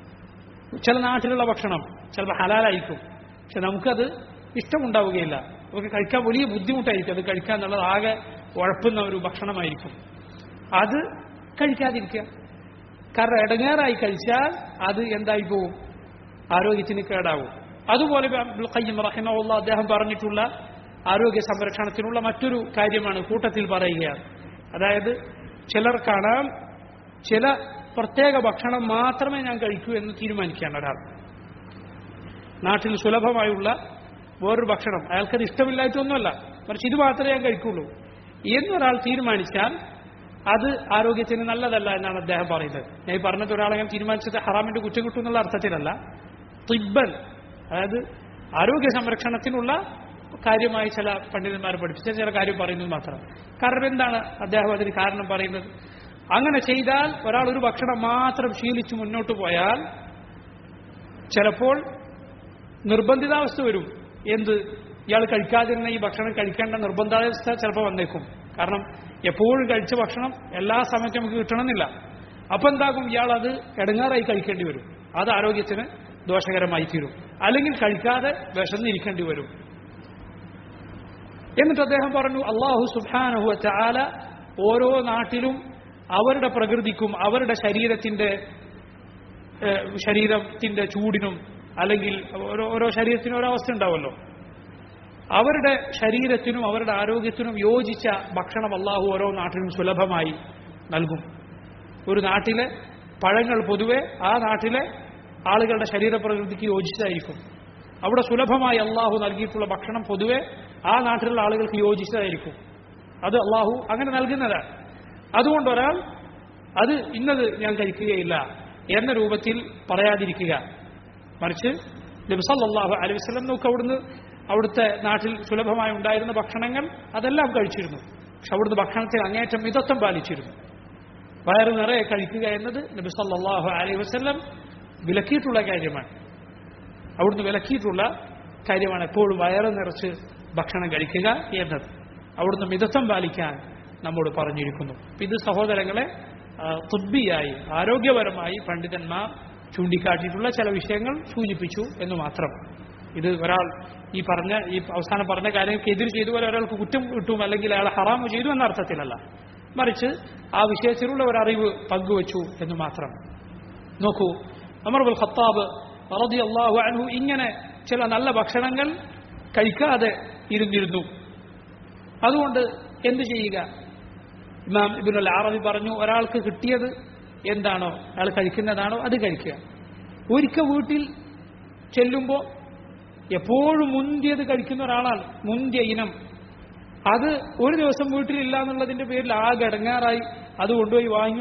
ചില നാട്ടിലുള്ള ഭക്ഷണം ചിലപ്പോൾ ഹലാലായിരിക്കും പക്ഷെ നമുക്കത് ഇഷ്ടമുണ്ടാവുകയില്ല നമുക്ക് കഴിക്കാൻ വലിയ ബുദ്ധിമുട്ടായിരിക്കും അത് കഴിക്കാൻ എന്നുള്ളത് ആകെ ഉഴപ്പുന്ന ഒരു ഭക്ഷണമായിരിക്കും അത് കഴിക്കാതിരിക്കുക കാരണം ഇടങ്ങേറായി കഴിച്ചാൽ അത് എന്തായി പോവും ആരോഗ്യത്തിന് കേടാവും അതുപോലെ ഇപ്പൊ അബ്ദുൽ ഖയ്യിം റഹിമഹുള്ള അദ്ദേഹം പറഞ്ഞിട്ടുള്ള ആരോഗ്യ സംരക്ഷണത്തിനുള്ള മറ്റൊരു കാര്യമാണ് കൂട്ടത്തിൽ പറയുകയാണ് അതായത് ചിലർ കാണാം ചില പ്രത്യേക ഭക്ഷണം മാത്രമേ ഞാൻ കഴിക്കൂ എന്ന് തീരുമാനിക്കുകയാണ് ഒരാൾ നാട്ടിൽ സുലഭമായുള്ള വേറൊരു ഭക്ഷണം അയാൾക്കത് ഇഷ്ടമില്ലായിട്ടൊന്നുമല്ല മറിച്ച് ഇത് മാത്രമേ ഞാൻ കഴിക്കുള്ളൂ എന്നൊരാൾ തീരുമാനിച്ചാൽ അത് ആരോഗ്യത്തിന് നല്ലതല്ല എന്നാണ് അദ്ദേഹം പറയുന്നത് ഞാൻ ഈ പറഞ്ഞത് ഒരാളെ തീരുമാനിച്ചത് ഹറാമിന്റെ കുറ്റം കിട്ടും എന്നുള്ള അർത്ഥത്തിലല്ല തിബ്ബൻ അതായത് ആരോഗ്യ സംരക്ഷണത്തിനുള്ള കാര്യമായി ചില പണ്ഡിതന്മാർ പഠിപ്പിച്ച ചില കാര്യം പറയുന്നത് മാത്രം കാരണം എന്താണ് അദ്ദേഹം അതിന് കാരണം പറയുന്നത് അങ്ങനെ ചെയ്താൽ ഒരാൾ ഒരു ഭക്ഷണം മാത്രം ശീലിച്ച് മുന്നോട്ട് പോയാൽ ചിലപ്പോൾ നിർബന്ധിതാവസ്ഥ വരും എന്ത് ഇയാൾ കഴിക്കാതിരുന്ന ഈ ഭക്ഷണം കഴിക്കേണ്ട നിർബന്ധാവസ്ഥ ചിലപ്പോൾ വന്നേക്കും കാരണം എപ്പോഴും കഴിച്ച ഭക്ഷണം എല്ലാ സമയത്തും നമുക്ക് കിട്ടണമെന്നില്ല അപ്പൊ എന്താകും ഇയാൾ അത് ഇടങ്ങാറായി കഴിക്കേണ്ടി വരും അത് ആരോഗ്യത്തിന് ദോഷകരമായി തീരും അല്ലെങ്കിൽ കഴിക്കാതെ വിശന്നിരിക്കേണ്ടി വരും എന്നിട്ട് അദ്ദേഹം പറഞ്ഞു അള്ളാഹു സുബാനഹു ചാല ഓരോ നാട്ടിലും അവരുടെ പ്രകൃതിക്കും അവരുടെ ശരീരത്തിന്റെ ഏഹ്, ശരീരത്തിന്റെ ചൂടിനും അല്ലെങ്കിൽ ഓരോ ഓരോ ശരീരത്തിനും ഓരോ അവസ്ഥ ഉണ്ടാവുമല്ലോ അവരുടെ ശരീരത്തിനും അവരുടെ ആരോഗ്യത്തിനും യോജിച്ച ഭക്ഷണം അള്ളാഹു ഓരോ നാട്ടിലും സുലഭമായി നൽകും ഒരു നാട്ടിലെ പഴങ്ങൾ പൊതുവെ ആ നാട്ടിലെ ആളുകളുടെ ശരീരപ്രകൃതിക്ക് യോജിച്ചതായിരിക്കും അവിടെ സുലഭമായി അള്ളാഹു നൽകിയിട്ടുള്ള ഭക്ഷണം പൊതുവെ ആ നാട്ടിലുള്ള ആളുകൾക്ക് യോജിച്ചതായിരിക്കും അത് അള്ളാഹു അങ്ങനെ നൽകുന്നതാണ് അതുകൊണ്ട് ഒരാൾ അത് ഇന്നത് ഞാൻ കഴിക്കുകയില്ല എന്ന രൂപത്തിൽ പറയാതിരിക്കുക മറിച്ച് നബിസല്ലാഹു അലൈഹി വസ്ലം നോക്ക് അവിടുന്ന് അവിടുത്തെ നാട്ടിൽ സുലഭമായി ഉണ്ടായിരുന്ന ഭക്ഷണങ്ങൾ അതെല്ലാം കഴിച്ചിരുന്നു പക്ഷെ അവിടുന്ന് ഭക്ഷണത്തിൽ അങ്ങേറ്റം മിതത്വം പാലിച്ചിരുന്നു വയറ് നിറയെ കഴിക്കുക എന്നത് നബി സല്ലല്ലാഹു അലൈഹി വസല്ലം വിലക്കിയിട്ടുള്ള കാര്യമാണ് അവിടുന്ന് വിലക്കിയിട്ടുള്ള കാര്യമാണ് എപ്പോഴും വയറ് നിറച്ച് ഭക്ഷണം കഴിക്കുക എന്നത് അവിടുന്ന് മിതത്വം പാലിക്കാൻ നമ്മോട് പറഞ്ഞിരിക്കുന്നു അപ്പൊ ഇത് സഹോദരങ്ങളെ ആ, തുബ്ബിയായി ആരോഗ്യപരമായി പണ്ഡിതന്മാർ ചൂണ്ടിക്കാട്ടിയിട്ടുള്ള ചില വിഷയങ്ങൾ സൂചിപ്പിച്ചു എന്ന് മാത്രം ഇത് ഒരാൾ ഈ പറഞ്ഞ ഈ അവസാനം പറഞ്ഞ കാര്യങ്ങൾക്ക് എതിര് ചെയ്തു പോലെ ഒരാൾക്ക് കുറ്റം കിട്ടും അല്ലെങ്കിൽ അയാൾ ഹറാമു ചെയ്തു എന്ന അർത്ഥത്തിലല്ല മറിച്ച് ആ വിഷയത്തിലുള്ള ഒരു അറിവ് പങ്കുവച്ചു എന്ന് മാത്രം നോക്കൂ അമർബുൽ ഖത്താബ് റതി അള്ളാഹു അൻഹു ഇങ്ങനെ ചില നല്ല ഭക്ഷണങ്ങൾ കഴിക്കാതെ ഇരുന്നിരുന്നു അതുകൊണ്ട് എന്ത് ചെയ്യുക ഇമാം ഇബിനുൽ അറബി പറഞ്ഞു ഒരാൾക്ക് കിട്ടിയത് എന്താണോ അയാൾ കഴിക്കുന്നതാണോ അത് കഴിക്കുക ഒരിക്കൽ വീട്ടിൽ ചെല്ലുമ്പോൾ എപ്പോഴും മുന്തിയത് കഴിക്കുന്ന ഒരാളാണ് മുന്തിയ ഇനം അത് ഒരു ദിവസം വീട്ടിലില്ല എന്നുള്ളതിന്റെ പേരിൽ ആകെ ഇടങ്ങാറായി അത് കൊണ്ടുപോയി വാങ്ങി വന്ന്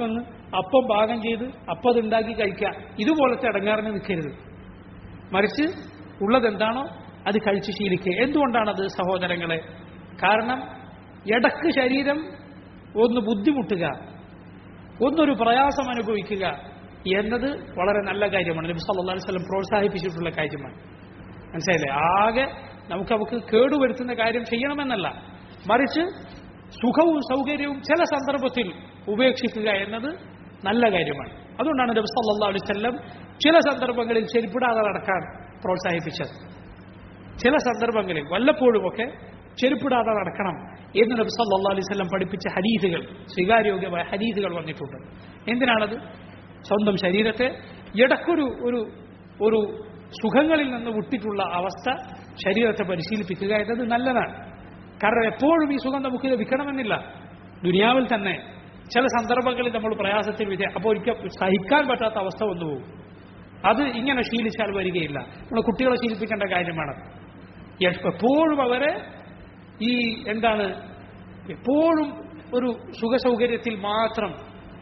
അപ്പം പാകം ചെയ്ത് അപ്പം അത് ഉണ്ടാക്കി കഴിക്കുക ഇതുപോലത്തെ അടങ്ങാറിന് നിൽക്കരുത് മറിച്ച് ഉള്ളതെന്താണോ അത് കഴിച്ച് ശീലിക്കുക എന്തുകൊണ്ടാണത് സഹോദരങ്ങളെ കാരണം ഇടക്ക് ശരീരം ഒന്ന് ബുദ്ധിമുട്ടുക ഒന്നൊരു പ്രയാസം അനുഭവിക്കുക എന്നത് വളരെ നല്ല കാര്യമാണ് നബി സല്ലല്ലാഹു അലൈഹി വസല്ലം പ്രോത്സാഹിപ്പിച്ചിട്ടുള്ള കാര്യമാണ് മനസ്സിലായില്ലേ ആകെ നമുക്ക് നമുക്ക് കേടുവരുത്തുന്ന കാര്യം ചെയ്യണമെന്നല്ല മറിച്ച് സുഖവും സൗകര്യവും ചില സന്ദർഭത്തിൽ ഉപേക്ഷിക്കുക എന്നത് നല്ല കാര്യമാണ് അതുകൊണ്ടാണ് നബി സല്ലല്ലാഹു അലൈഹി വസല്ലം ചില സന്ദർഭങ്ങളിൽ ചെരുപ്പിടാതെ നടക്കാൻ പ്രോത്സാഹിപ്പിച്ചത് ചില സന്ദർഭങ്ങളിൽ വല്ലപ്പോഴുമൊക്കെ ചെരുപ്പിടാതെ നടക്കണം എന്ന് നബി സല്ലല്ലാഹു അലൈഹി വസല്ലം പഠിപ്പിച്ച ഹദീസുകൾ സ്വീകാര്യോഗ്യമായ ഹദീസുകൾ വന്നിട്ടുണ്ട് എന്തിനാണത് സ്വന്തം ശരീരത്തെ ഇടക്കൊരു ഒരു ഒരു സുഖങ്ങളിൽ നിന്ന് വിട്ടിട്ടുള്ള അവസ്ഥ ശരീരത്തെ പരിശീലിപ്പിക്കുക എന്നത് നല്ലതാണ് കാരണം എപ്പോഴും ഈ സുഖം നമുക്ക് ലഭിക്കണമെന്നില്ല ദുനിയാവിൽ തന്നെ ചില സന്ദർഭങ്ങളിൽ നമ്മൾ പ്രയാസത്തിൽ വിജയ അപ്പോൾ ഒരിക്കൽ സഹിക്കാൻ പറ്റാത്ത അവസ്ഥ വന്നു പോകും അത് ഇങ്ങനെ ശീലിച്ചാൽ വരികയില്ല നമ്മൾ കുട്ടികളെ ശീലിപ്പിക്കേണ്ട കാര്യമാണ് എപ്പോഴും അവരെ ഈ എന്താണ് എപ്പോഴും ഒരു സുഖസൗകര്യത്തിൽ മാത്രം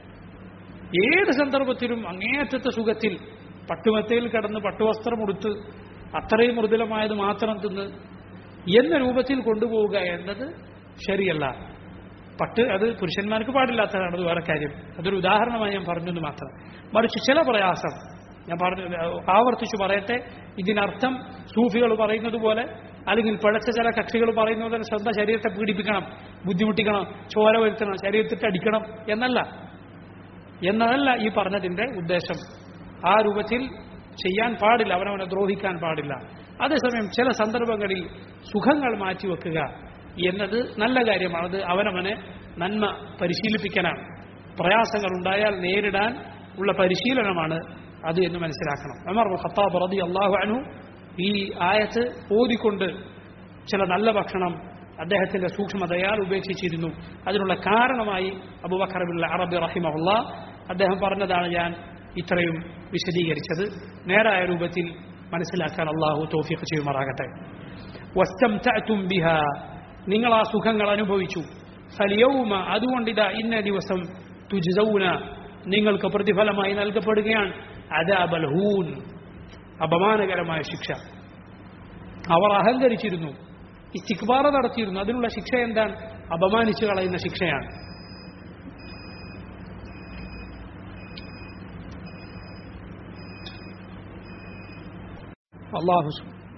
ഏത് സന്ദർഭത്തിലും അങ്ങേയറ്റത്തെ സുഖത്തിൽ പട്ടുമത്തയിൽ കിടന്ന് പട്ടുവസ്ത്രം ഉടുത്ത് അത്രയും മൃദുലമായത് മാത്രം തിന്ന് എന്ന രൂപത്തിൽ കൊണ്ടുപോവുക എന്നത് ശരിയല്ല പട്ട് അത് പുരുഷന്മാർക്ക് പാടില്ലാത്തതാണ് അത് വേറെ കാര്യം അതൊരു ഉദാഹരണമായി ഞാൻ പറഞ്ഞെന്ന് മാത്രം മറിച്ച് ചില പ്രയാസം ഞാൻ പറഞ്ഞു ആവർത്തിച്ചു പറയട്ടെ ഇതിനർത്ഥം സൂഫികൾ പറയുന്നത് പോലെ അല്ലെങ്കിൽ പിഴച്ച ചില കക്ഷികൾ പറയുന്നത് പോലെ സ്വന്തം ശരീരത്തെ പീഡിപ്പിക്കണം ബുദ്ധിമുട്ടിക്കണം ചോര വരുത്തണം ശരീരത്തിട്ട് അടിക്കണം എന്നല്ല എന്നതല്ല ഈ പറഞ്ഞതിന്റെ ഉദ്ദേശം ആ രൂപത്തിൽ ചെയ്യാൻ പാടില്ല അവനവനെ ദ്രോഹിക്കാൻ പാടില്ല അതേസമയം ചില സന്ദർഭങ്ങളിൽ സുഖങ്ങൾ മാറ്റിവെക്കുക എന്നത് നല്ല കാര്യമാണ് അത് അവനവനെ നന്മ പരിശീലിപ്പിക്കാനാണ് പ്രയാസങ്ങൾ ഉണ്ടായാൽ നേരിടാൻ ഉള്ള പരിശീലനമാണ് അത് എന്ന് മനസ്സിലാക്കണം അമർ ഖത്താബ് റതി അള്ളാഹു അനു ഈ ആയത്ത് ഓതിക്കൊണ്ട് ചില നല്ല ഭക്ഷണം അദ്ദേഹത്തിന്റെ സൂക്ഷ്മതയാൽ ഉപേക്ഷിച്ചിരുന്നു അതിനുള്ള കാരണമായി അബുബക്കറബുല്ല അറബി റഹിമഹുല്ല അദ്ദേഹം പറഞ്ഞതാണ് ഞാൻ ഇത്രയും വിശദീകരിച്ചത് നേരായ രൂപത്തിൽ മനസ്സിലാക്കാൻ അള്ളാഹു തോഫിക്ക് ചെയ്യുമാറാകട്ടെ വസ്തംതഅതും ബിഹ നിങ്ങൾ ആ സുഖങ്ങൾ അനുഭവിച്ചു ഫലിയൗമ അതുകൊണ്ടിതാ ഇന്ന ദിവസം തുജ്സൗന നിങ്ങൾക്ക് പ്രതിഫലമായി നൽകപ്പെടുകയാണ് അദാബൽ ഹൂൻ അപമാനകരമായ ശിക്ഷ അവർ അഹങ്കരിച്ചിരുന്നു ഇസ്തിക്ബാറ നടത്തിയിരുന്നു അതിനുള്ള ശിക്ഷ എന്താണ് അപമാനിച്ചു കളയുന്ന ശിക്ഷയാണ് അള്ളാഹു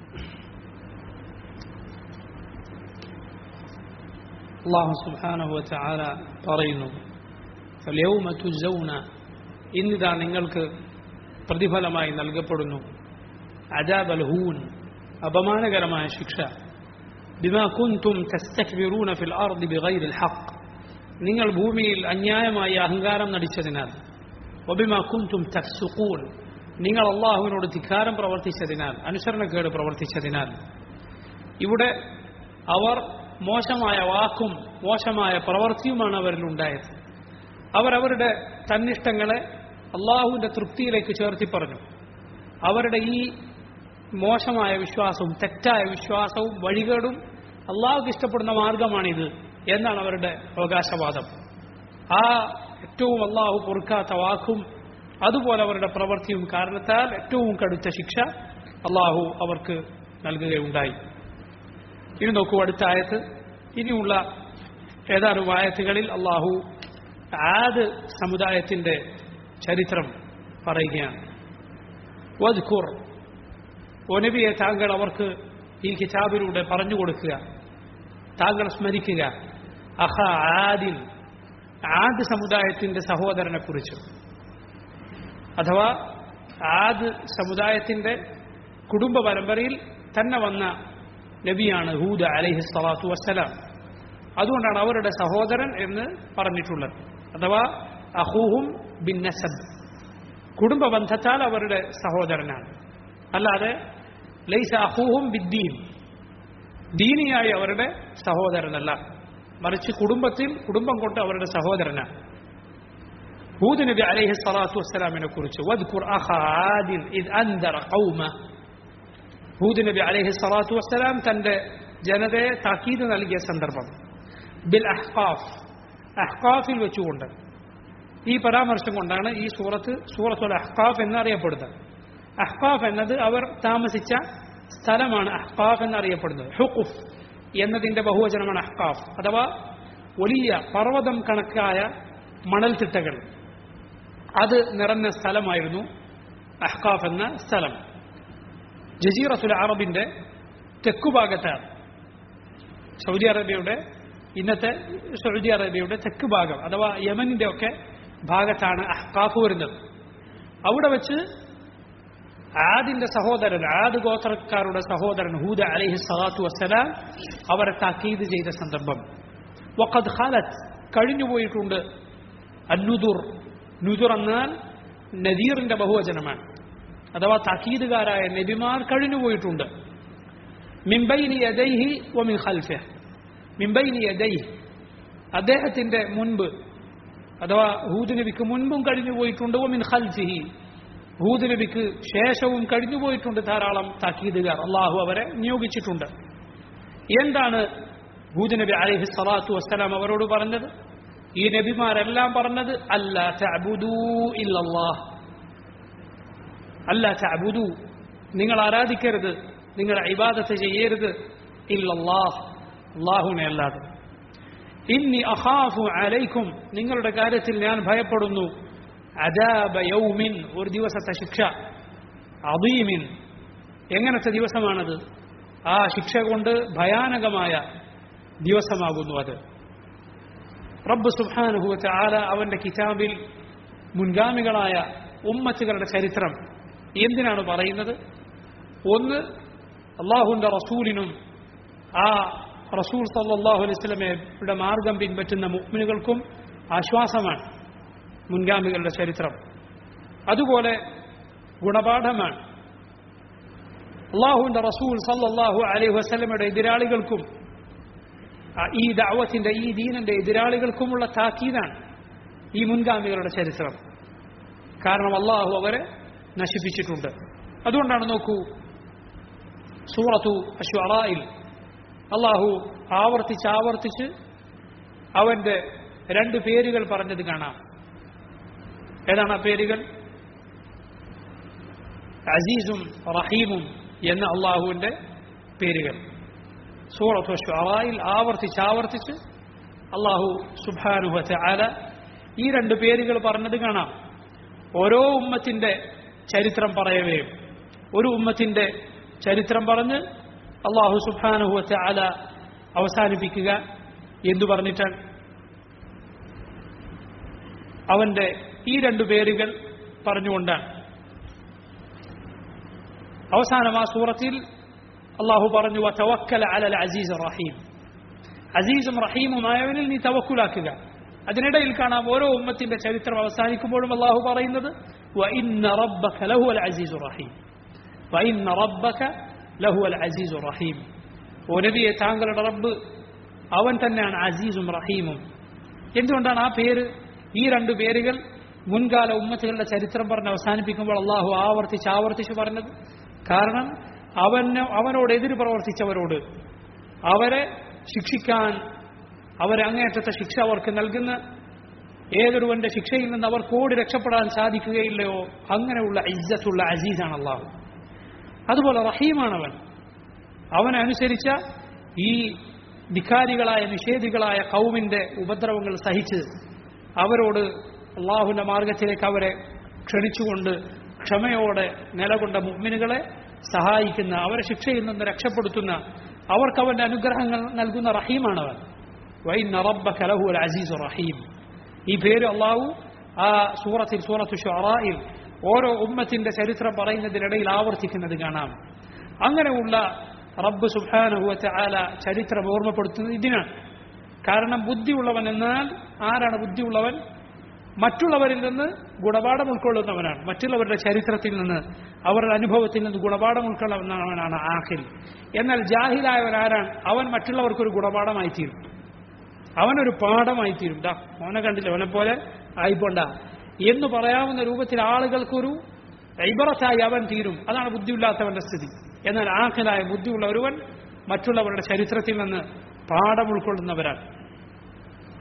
അള്ളാഹു സുബ്ഹാനഹു വതആല പറയുന്നു ഫൽയൗമ തുജൗന ഇന്നിതാ നിങ്ങൾക്ക് പ്രതിഫലമായി നൽകപ്പെടുന്നു അജാബൽ ഹൂൻ അപമാനകരമായ ശിക്ഷ ബിമാ കുൻതും തസ്തക്ബിറൂന ഫിൽ അർദി ബിഗൈരിൽ ഹഖ് നിങ്ങൾ ഭൂമിയിൽ അന്യായമായി അഹങ്കാരം നടിച്ചതിനാൽ ഒബിമാ കുൻതും തഫ്സുഖൂൻ നിങ്ങൾ അള്ളാഹുവിനോട് ധിക്കാരം പ്രവർത്തിച്ചതിനാൽ അനുസരണക്കേട് പ്രവർത്തിച്ചതിനാൽ ഇവിടെ അവർ മോശമായ വാക്കും മോശമായ പ്രവൃത്തിയുമാണ് അവരിൽ ഉണ്ടായത് അവരവരുടെ തന്നിഷ്ടങ്ങളെ അള്ളാഹുവിന്റെ തൃപ്തിയിലേക്ക് ചേർത്തി പറഞ്ഞു അവരുടെ ഈ മോശമായ വിശ്വാസവും തെറ്റായ വിശ്വാസവും വഴികേടും അള്ളാഹുക്ക് ഇഷ്ടപ്പെടുന്ന മാർഗമാണിത് എന്നാണ് അവരുടെ അവകാശവാദം ആ ഏറ്റവും അള്ളാഹു പൊറുക്കാത്ത വാക്കും അതുപോലെ അവരുടെ പ്രവൃത്തിയും കാരണത്താൽ ഏറ്റവും കടുത്ത ശിക്ഷ അള്ളാഹു അവർക്ക് നൽകുകയുണ്ടായി ഇനി നോക്കൂ അടുത്ത ആയത്ത് ഇനിയുള്ള ഏതാനും ആയത്തുകളിൽ അള്ളാഹു ആദ് സമുദായത്തിന്റെ ചരിത്രം പറയുകയാണ് വദ്ഖുർ ഓ നബിയെ താങ്കൾ അവർക്ക് ഈ കിതാബിലൂടെ പറഞ്ഞു കൊടുക്കുക താങ്കൾ സ്മരിക്കുക അഹ ആദിൻ ആദ് സമുദായത്തിന്റെ സഹോദരനെ കുറിച്ച് അഥവാ ആദ് സമുദായത്തിന്റെ കുടുംബ പരമ്പരയിൽ തന്നെ വന്ന നബിയാണ് ഹൂദ അലൈഹി സ്വലാത്തു വസ്സലാം അതുകൊണ്ടാണ് അവരുടെ സഹോദരൻ എന്ന് പറഞ്ഞിട്ടുള്ളത് അഥവാ അഹൂഹും ബിൻ നസബ് കുടുംബ ബന്ധത്താൽ അവരുടെ സഹോദരനാണ് അല്ലാതെ ലൈസ അഹൂഹും ബിദ്ദീൻ ദീനിയായി അവരുടെ സഹോദരനല്ല മറിച്ച് കുടുംബത്തിൽ കുടുംബം കൊണ്ട് അവരുടെ സഹോദരനാണ് ഹൂദ് നബി അലൈഹി സ്വലാത്തു വസ്സലാമിനെ കുറിച്ച് വദ്കുർ അഖ ആദിൻ ഇദ് അൻദറ ഖൗമ ഹൂദ് നബി അലൈഹി സ്വലാത്തു വസ്സലാം തന്റെ ജനതയെ താക്കീത് നൽകിയ സന്ദർഭം ബിൽ അഹ്കാഫ് അഹ്കാഫിൽ വെച്ചുകൊണ്ട് ഈ പരാമർശം കൊണ്ടാണ് ഈ സൂറത്ത് സൂറത്തുൽ അഹ്കാഫ് എന്നറിയപ്പെടുന്നത് അഹ്കാഫ് എന്നത് അവർ താമസിച്ച സ്ഥലമാണ് അഹ്കാഫ് എന്നറിയപ്പെടുന്നത് ഹുഖുഫ് എന്നതിന്റെ ബഹുവചനമാണ് അഹ്കാഫ് അഥവാ വലിയ പർവ്വതം കണക്കായ മണൽത്തിട്ടകൾ അത് നിറഞ്ഞ സ്ഥലമായിരുന്നു അഹ്കാഫ് എന്ന സ്ഥലം ജസീറത്തുൽ അറബിന്റെ തെക്കുഭാഗത്താണ് സൗദി അറേബ്യയുടെ ഇന്നത്തെ സൗദി അറേബ്യയുടെ തെക്ക് ഭാഗം അഥവാ യമനിന്റെ ഒക്കെ ഭാഗത്താണ് അഹ്കാഫ് വരുന്നത് അവിടെ വെച്ച് ആദിന്റെ സഹോദരൻ ആദ് ഗോത്രക്കാരുടെ സഹോദരൻ ഹൂദ അലൈഹി സ്വലാത്തു വസ്സലാം അവരെ താക്കീത് ചെയ്ത സന്ദർഭം വഖദ് ഖാലത്ത് കഴിഞ്ഞുപോയിട്ടുണ്ട് അന്നുദുർ നുദുർ എന്നാൽ നദീറിന്റെ ബഹുവചനമാണ് അഥവാ താക്കീതുകാരായ നബിമാർ കഴിഞ്ഞുപോയിട്ടുണ്ട് മിംബൈനി യദൈഹി വമിൻ ഖൽഫിഹ് മിംബൈനി യദൈഹി അദ്ദേഹത്തിന്റെ മുൻപ് അഥവാ ഹൂദ് നബിക്ക് മുൻപും കഴിഞ്ഞുപോയിട്ടുണ്ട് വമിൻ ഖൽഫിഹി ഹൂദ് നബിക്ക് ശേഷവും കഴിഞ്ഞുപോയിട്ടുണ്ട് ധാരാളം താക്കീതുകാർ അള്ളാഹു അവരെ നിയോഗിച്ചിട്ടുണ്ട് എന്താണ് ഹൂദ് നബി അലൈഹി സ്വലാത്തു വസ്സലാം അവരോട് പറഞ്ഞത് ഈ നബിമാരെല്ലാം പറഞ്ഞത് അല്ല തഅബുദൂ ഇല്ലല്ലാഹ് അല്ല തഅബുദൂ നിങ്ങൾ ആരാധിക്കരുത് നിങ്ങൾ ഇബാദത്ത് ചെയ്യരുത് ഇല്ലല്ലാഹ് അള്ളാഹുവിനെ അല്ലാതെ ഇന്നി അഖാഫു അലൈക്കും നിങ്ങളുടെ കാര്യത്തിൽ ഞാൻ ഭയപ്പെടുന്നു അജാബ യൗമിൻ ഒരു ദിവസത്തെ ശിക്ഷ അദീമിൻ എങ്ങനത്തെ ദിവസമാണത് ആ ശിക്ഷ കൊണ്ട് ഭയാനകമായ ദിവസമാകുന്നു അത് റബ്ബ് സുബ്ഹാനഹുവച്ച ആല അവന്റെ കിതാബിൽ മുൻഗാമികളായ ഉമ്മത്തുകളുടെ ചരിത്രം എന്തിനാണ് പറയുന്നത് ഒന്ന് അള്ളാഹുന്റെ റസൂലിനും ആ റസൂൽ സല്ലാഹു അലൈഹി സ്വലമയുടെ മാർഗം പിൻപറ്റുന്ന മുഗ്മിനുകൾക്കും ആശ്വാസമാണ് മുൻഗാമികളുടെ ചരിത്രം അതുപോലെ ഗുണപാഠമാണ് അള്ളാഹുവിന്റെ റസൂൽ സല്ലാഹു അലൈഹി വസ്ലമയുടെ എതിരാളികൾക്കും ഈ ദാവത്തിന്റെ ഈ ദീനന്റെ എതിരാളികൾക്കുമുള്ള താക്കീതാണ് ഈ മുൻഗാമികളുടെ ചരിത്രം കാരണം അള്ളാഹു അവരെ നശിപ്പിച്ചിട്ടുണ്ട് അതുകൊണ്ടാണ് നോക്കൂ സൂറത്തു അശ്വറായിൽ അള്ളാഹു ആവർത്തിച്ച് ആവർത്തിച്ച് അവന്റെ രണ്ട് പേരുകൾ പറഞ്ഞത് കാണാം ഏതാണ് ആ പേരുകൾ അസീസും റഹീമും എന്ന അള്ളാഹുവിന്റെ പേരുകൾ സൂറത്ത് ഷുറായിൽ ആവർത്തിച്ച് ആവർത്തിച്ച് അള്ളാഹു സുബാനുഹത്തെ ആല ഈ രണ്ട് പേരുകൾ പറഞ്ഞത് കാണാം ഓരോ ഉമ്മത്തിന്റെ ചരിത്രം പറയവേ ഒരു ഉമ്മത്തിന്റെ ചരിത്രം പറഞ്ഞ് അള്ളാഹു സുബാനുഹത്തെ ആല അവസാനിപ്പിക്കുക എന്തു പറഞ്ഞിട്ടാണ് അവന്റെ ഈ രണ്ടു പേരുകൾ പറഞ്ഞുകൊണ്ടാണ് അവസാനം ആ സൂറത്തിൽ അള്ളാഹു പറഞ്ഞു തവക്കല അലൽ അസീസ് റഹീം അസീസും റഹീമുമായവനിൽ നീ തവക്കുലാക്കുക അതിനിടയിൽ കാണാം ഓരോ ഉമ്മത്തിന്റെ ചരിത്രം അവസാനിക്കുമ്പോഴും അള്ളാഹു പറയുന്നത് അസീസു റഹീം അസീസു റഹീം ഓ നബിയെ താങ്കളുടെ റബ്ബ് അവൻ തന്നെയാണ് അസീസും റഹീമും എന്തുകൊണ്ടാണ് ആ പേര് ഈ രണ്ടു പേരുകൾ മുൻകാല ഉമ്മത്തുകളുടെ ചരിത്രം പറഞ്ഞ് അവസാനിപ്പിക്കുമ്പോൾ അള്ളാഹു ആവർത്തിച്ച് ആവർത്തിച്ച് പറഞ്ഞത് കാരണം അവന് അവനോട് എതിര് പ്രവർത്തിച്ചവരോട് അവരെ ശിക്ഷിക്കാൻ അവരെ അങ്ങേയറ്റത്തെ ശിക്ഷ അവർക്ക് നൽകുന്ന ഏതൊരുവന്റെ ശിക്ഷയിൽ നിന്ന് അവർക്ക് ഓടി രക്ഷപ്പെടാൻ സാധിക്കുകയില്ലയോ അങ്ങനെയുള്ള ഇജ്ജത്തുള്ള അസീസാണ് അള്ളാഹു അതുപോലെ റഹീമാണവൻ അവനെ അനുസരിച്ച ഈ ധിക്കാരികളായ നിഷേധികളായ കൗമിന്റെ ഉപദ്രവങ്ങൾ സഹിച്ച് അവരോട് അള്ളാഹുവിന്റെ മാർഗത്തിലേക്ക് അവരെ ക്ഷണിച്ചുകൊണ്ട് ക്ഷമയോടെ നിലകൊണ്ട മുഗ്മിനുകളെ സഹായിക്കുന്ന അവരെ ശിക്ഷയിൽ നിന്ന് രക്ഷപ്പെടുത്തുന്ന അവർക്ക് അവന്റെ അനുഗ്രഹങ്ങൾ നൽകുന്ന റഹീമാണവൻ വൈൻ റബ്ബക അസീസ് റഹീം ഈ പേര് അള്ളാഹു ആ സൂറത്തിൽ സൂറത്തു ഷറായിൽ ഓരോ ഉമ്മത്തിന്റെ ചരിത്രം പറയുന്നതിനിടയിൽ ആവർത്തിക്കുന്നത് കാണാം അങ്ങനെയുള്ള റബ്ബ് സുബാനുഹുവത്തെ ആല ചരിത്രം ഓർമ്മപ്പെടുത്തുന്നത് ഇതിനാണ് കാരണം ബുദ്ധിയുള്ളവൻ എന്നാൽ ആരാണ് ബുദ്ധിയുള്ളവൻ മറ്റുള്ളവരിൽ നിന്ന് ഗുണപാഠം ഉൾക്കൊള്ളുന്നവനാണ് മറ്റുള്ളവരുടെ ചരിത്രത്തിൽ നിന്ന് അവരുടെ അനുഭവത്തിൽ നിന്ന് ഗുണപാഠം ഉൾക്കൊള്ളുന്നവനാണ് ആഹിൽ എന്നാൽ ജാഹിലായവൻ ആരാണ് അവൻ മറ്റുള്ളവർക്കൊരു ഗുണപാഠമായി തീരും അവനൊരു പാഠമായി തീരും ദാ അവനെ കണ്ടില്ല അവനെ പോലെ ആയിപ്പോണ്ട എന്ന് പറയാവുന്ന രൂപത്തിൽ ആളുകൾക്കൊരു ഇബറത്തായി അവൻ തീരും അതാണ് ബുദ്ധിയില്ലാത്തവന്റെ സ്ഥിതി എന്നാൽ ആഖിലായ ബുദ്ധിയുള്ള ഒരുവൻ മറ്റുള്ളവരുടെ ചരിത്രത്തിൽ നിന്ന് പാഠം ഉൾക്കൊള്ളുന്നവരാണ്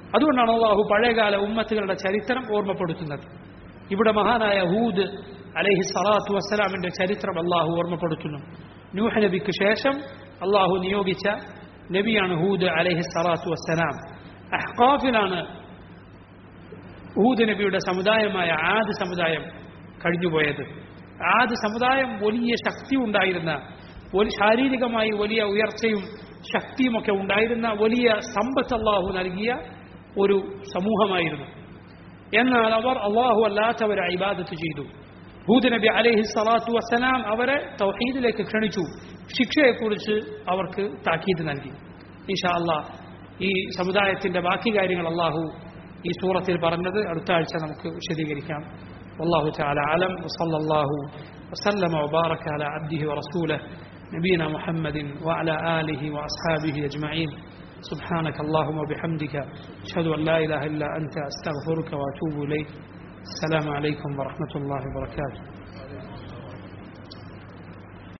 അതുകൊണ്ടാണ് അള്ളാഹു പഴയകാല ഉമ്മത്തുകളുടെ ചരിത്രം ഓർമ്മപ്പെടുത്തുന്നത് ഇവിടെ മഹാനായ ഹൂദ് അലൈഹി സ്വലാത്തു വസ്സലാമിന്റെ ചരിത്രം അള്ളാഹു ഓർമ്മപ്പെടുത്തുന്നു നൂഹ് നബിക്ക് ശേഷം അള്ളാഹു നിയോഗിച്ച നബിയാണ് ഹൂദ് അലൈഹി സ്വലാത്തു വസ്സലാം അഹ്കാഫിലാണ് ഹൂദ് നബിയുടെ സമുദായമായ ആദ് സമുദായം കഴിഞ്ഞുപോയത് ആദ് സമുദായം വലിയ ശക്തി ഉണ്ടായിരുന്ന വലിയ ശാരീരികമായി വലിയ ഉയർച്ചയും ശക്തിയുമൊക്കെ ഉണ്ടായിരുന്ന വലിയ സമ്പത്ത് അള്ളാഹു നൽകിയ ഒരു സമൂഹമായിരുന്നു എന്നാൽ അവർ അള്ളാഹു അല്ലാത്തവരെ ഇബാദത്ത് ചെയ്തു ഹൂദ് നബി അലൈഹി സ്വലാത്തു വസ്സലാം അവരെ തൗഹീദിലേക്ക് ക്ഷണിച്ചു ശിക്ഷയെക്കുറിച്ച് അവർക്ക് താക്കീത് നൽകി ഈഷാ അള്ളാഹ് ഈ സമുദായത്തിന്റെ ബാക്കി കാര്യങ്ങൾ അള്ളാഹു ഈ സൂറത്തിൽ പറഞ്ഞത് അടുത്ത ആഴ്ച നമുക്ക് വിശദീകരിക്കാം والله تعالى أعلم وصلى الله وسلم وبارك على عبده ورسوله نبينا محمد وعلى آله وأصحابه أجمعين سبحانك اللهم وبحمدك أشهد أن لا إله إلا أنت أستغفرك وأتوب إليك السلام عليكم ورحمة الله وبركاته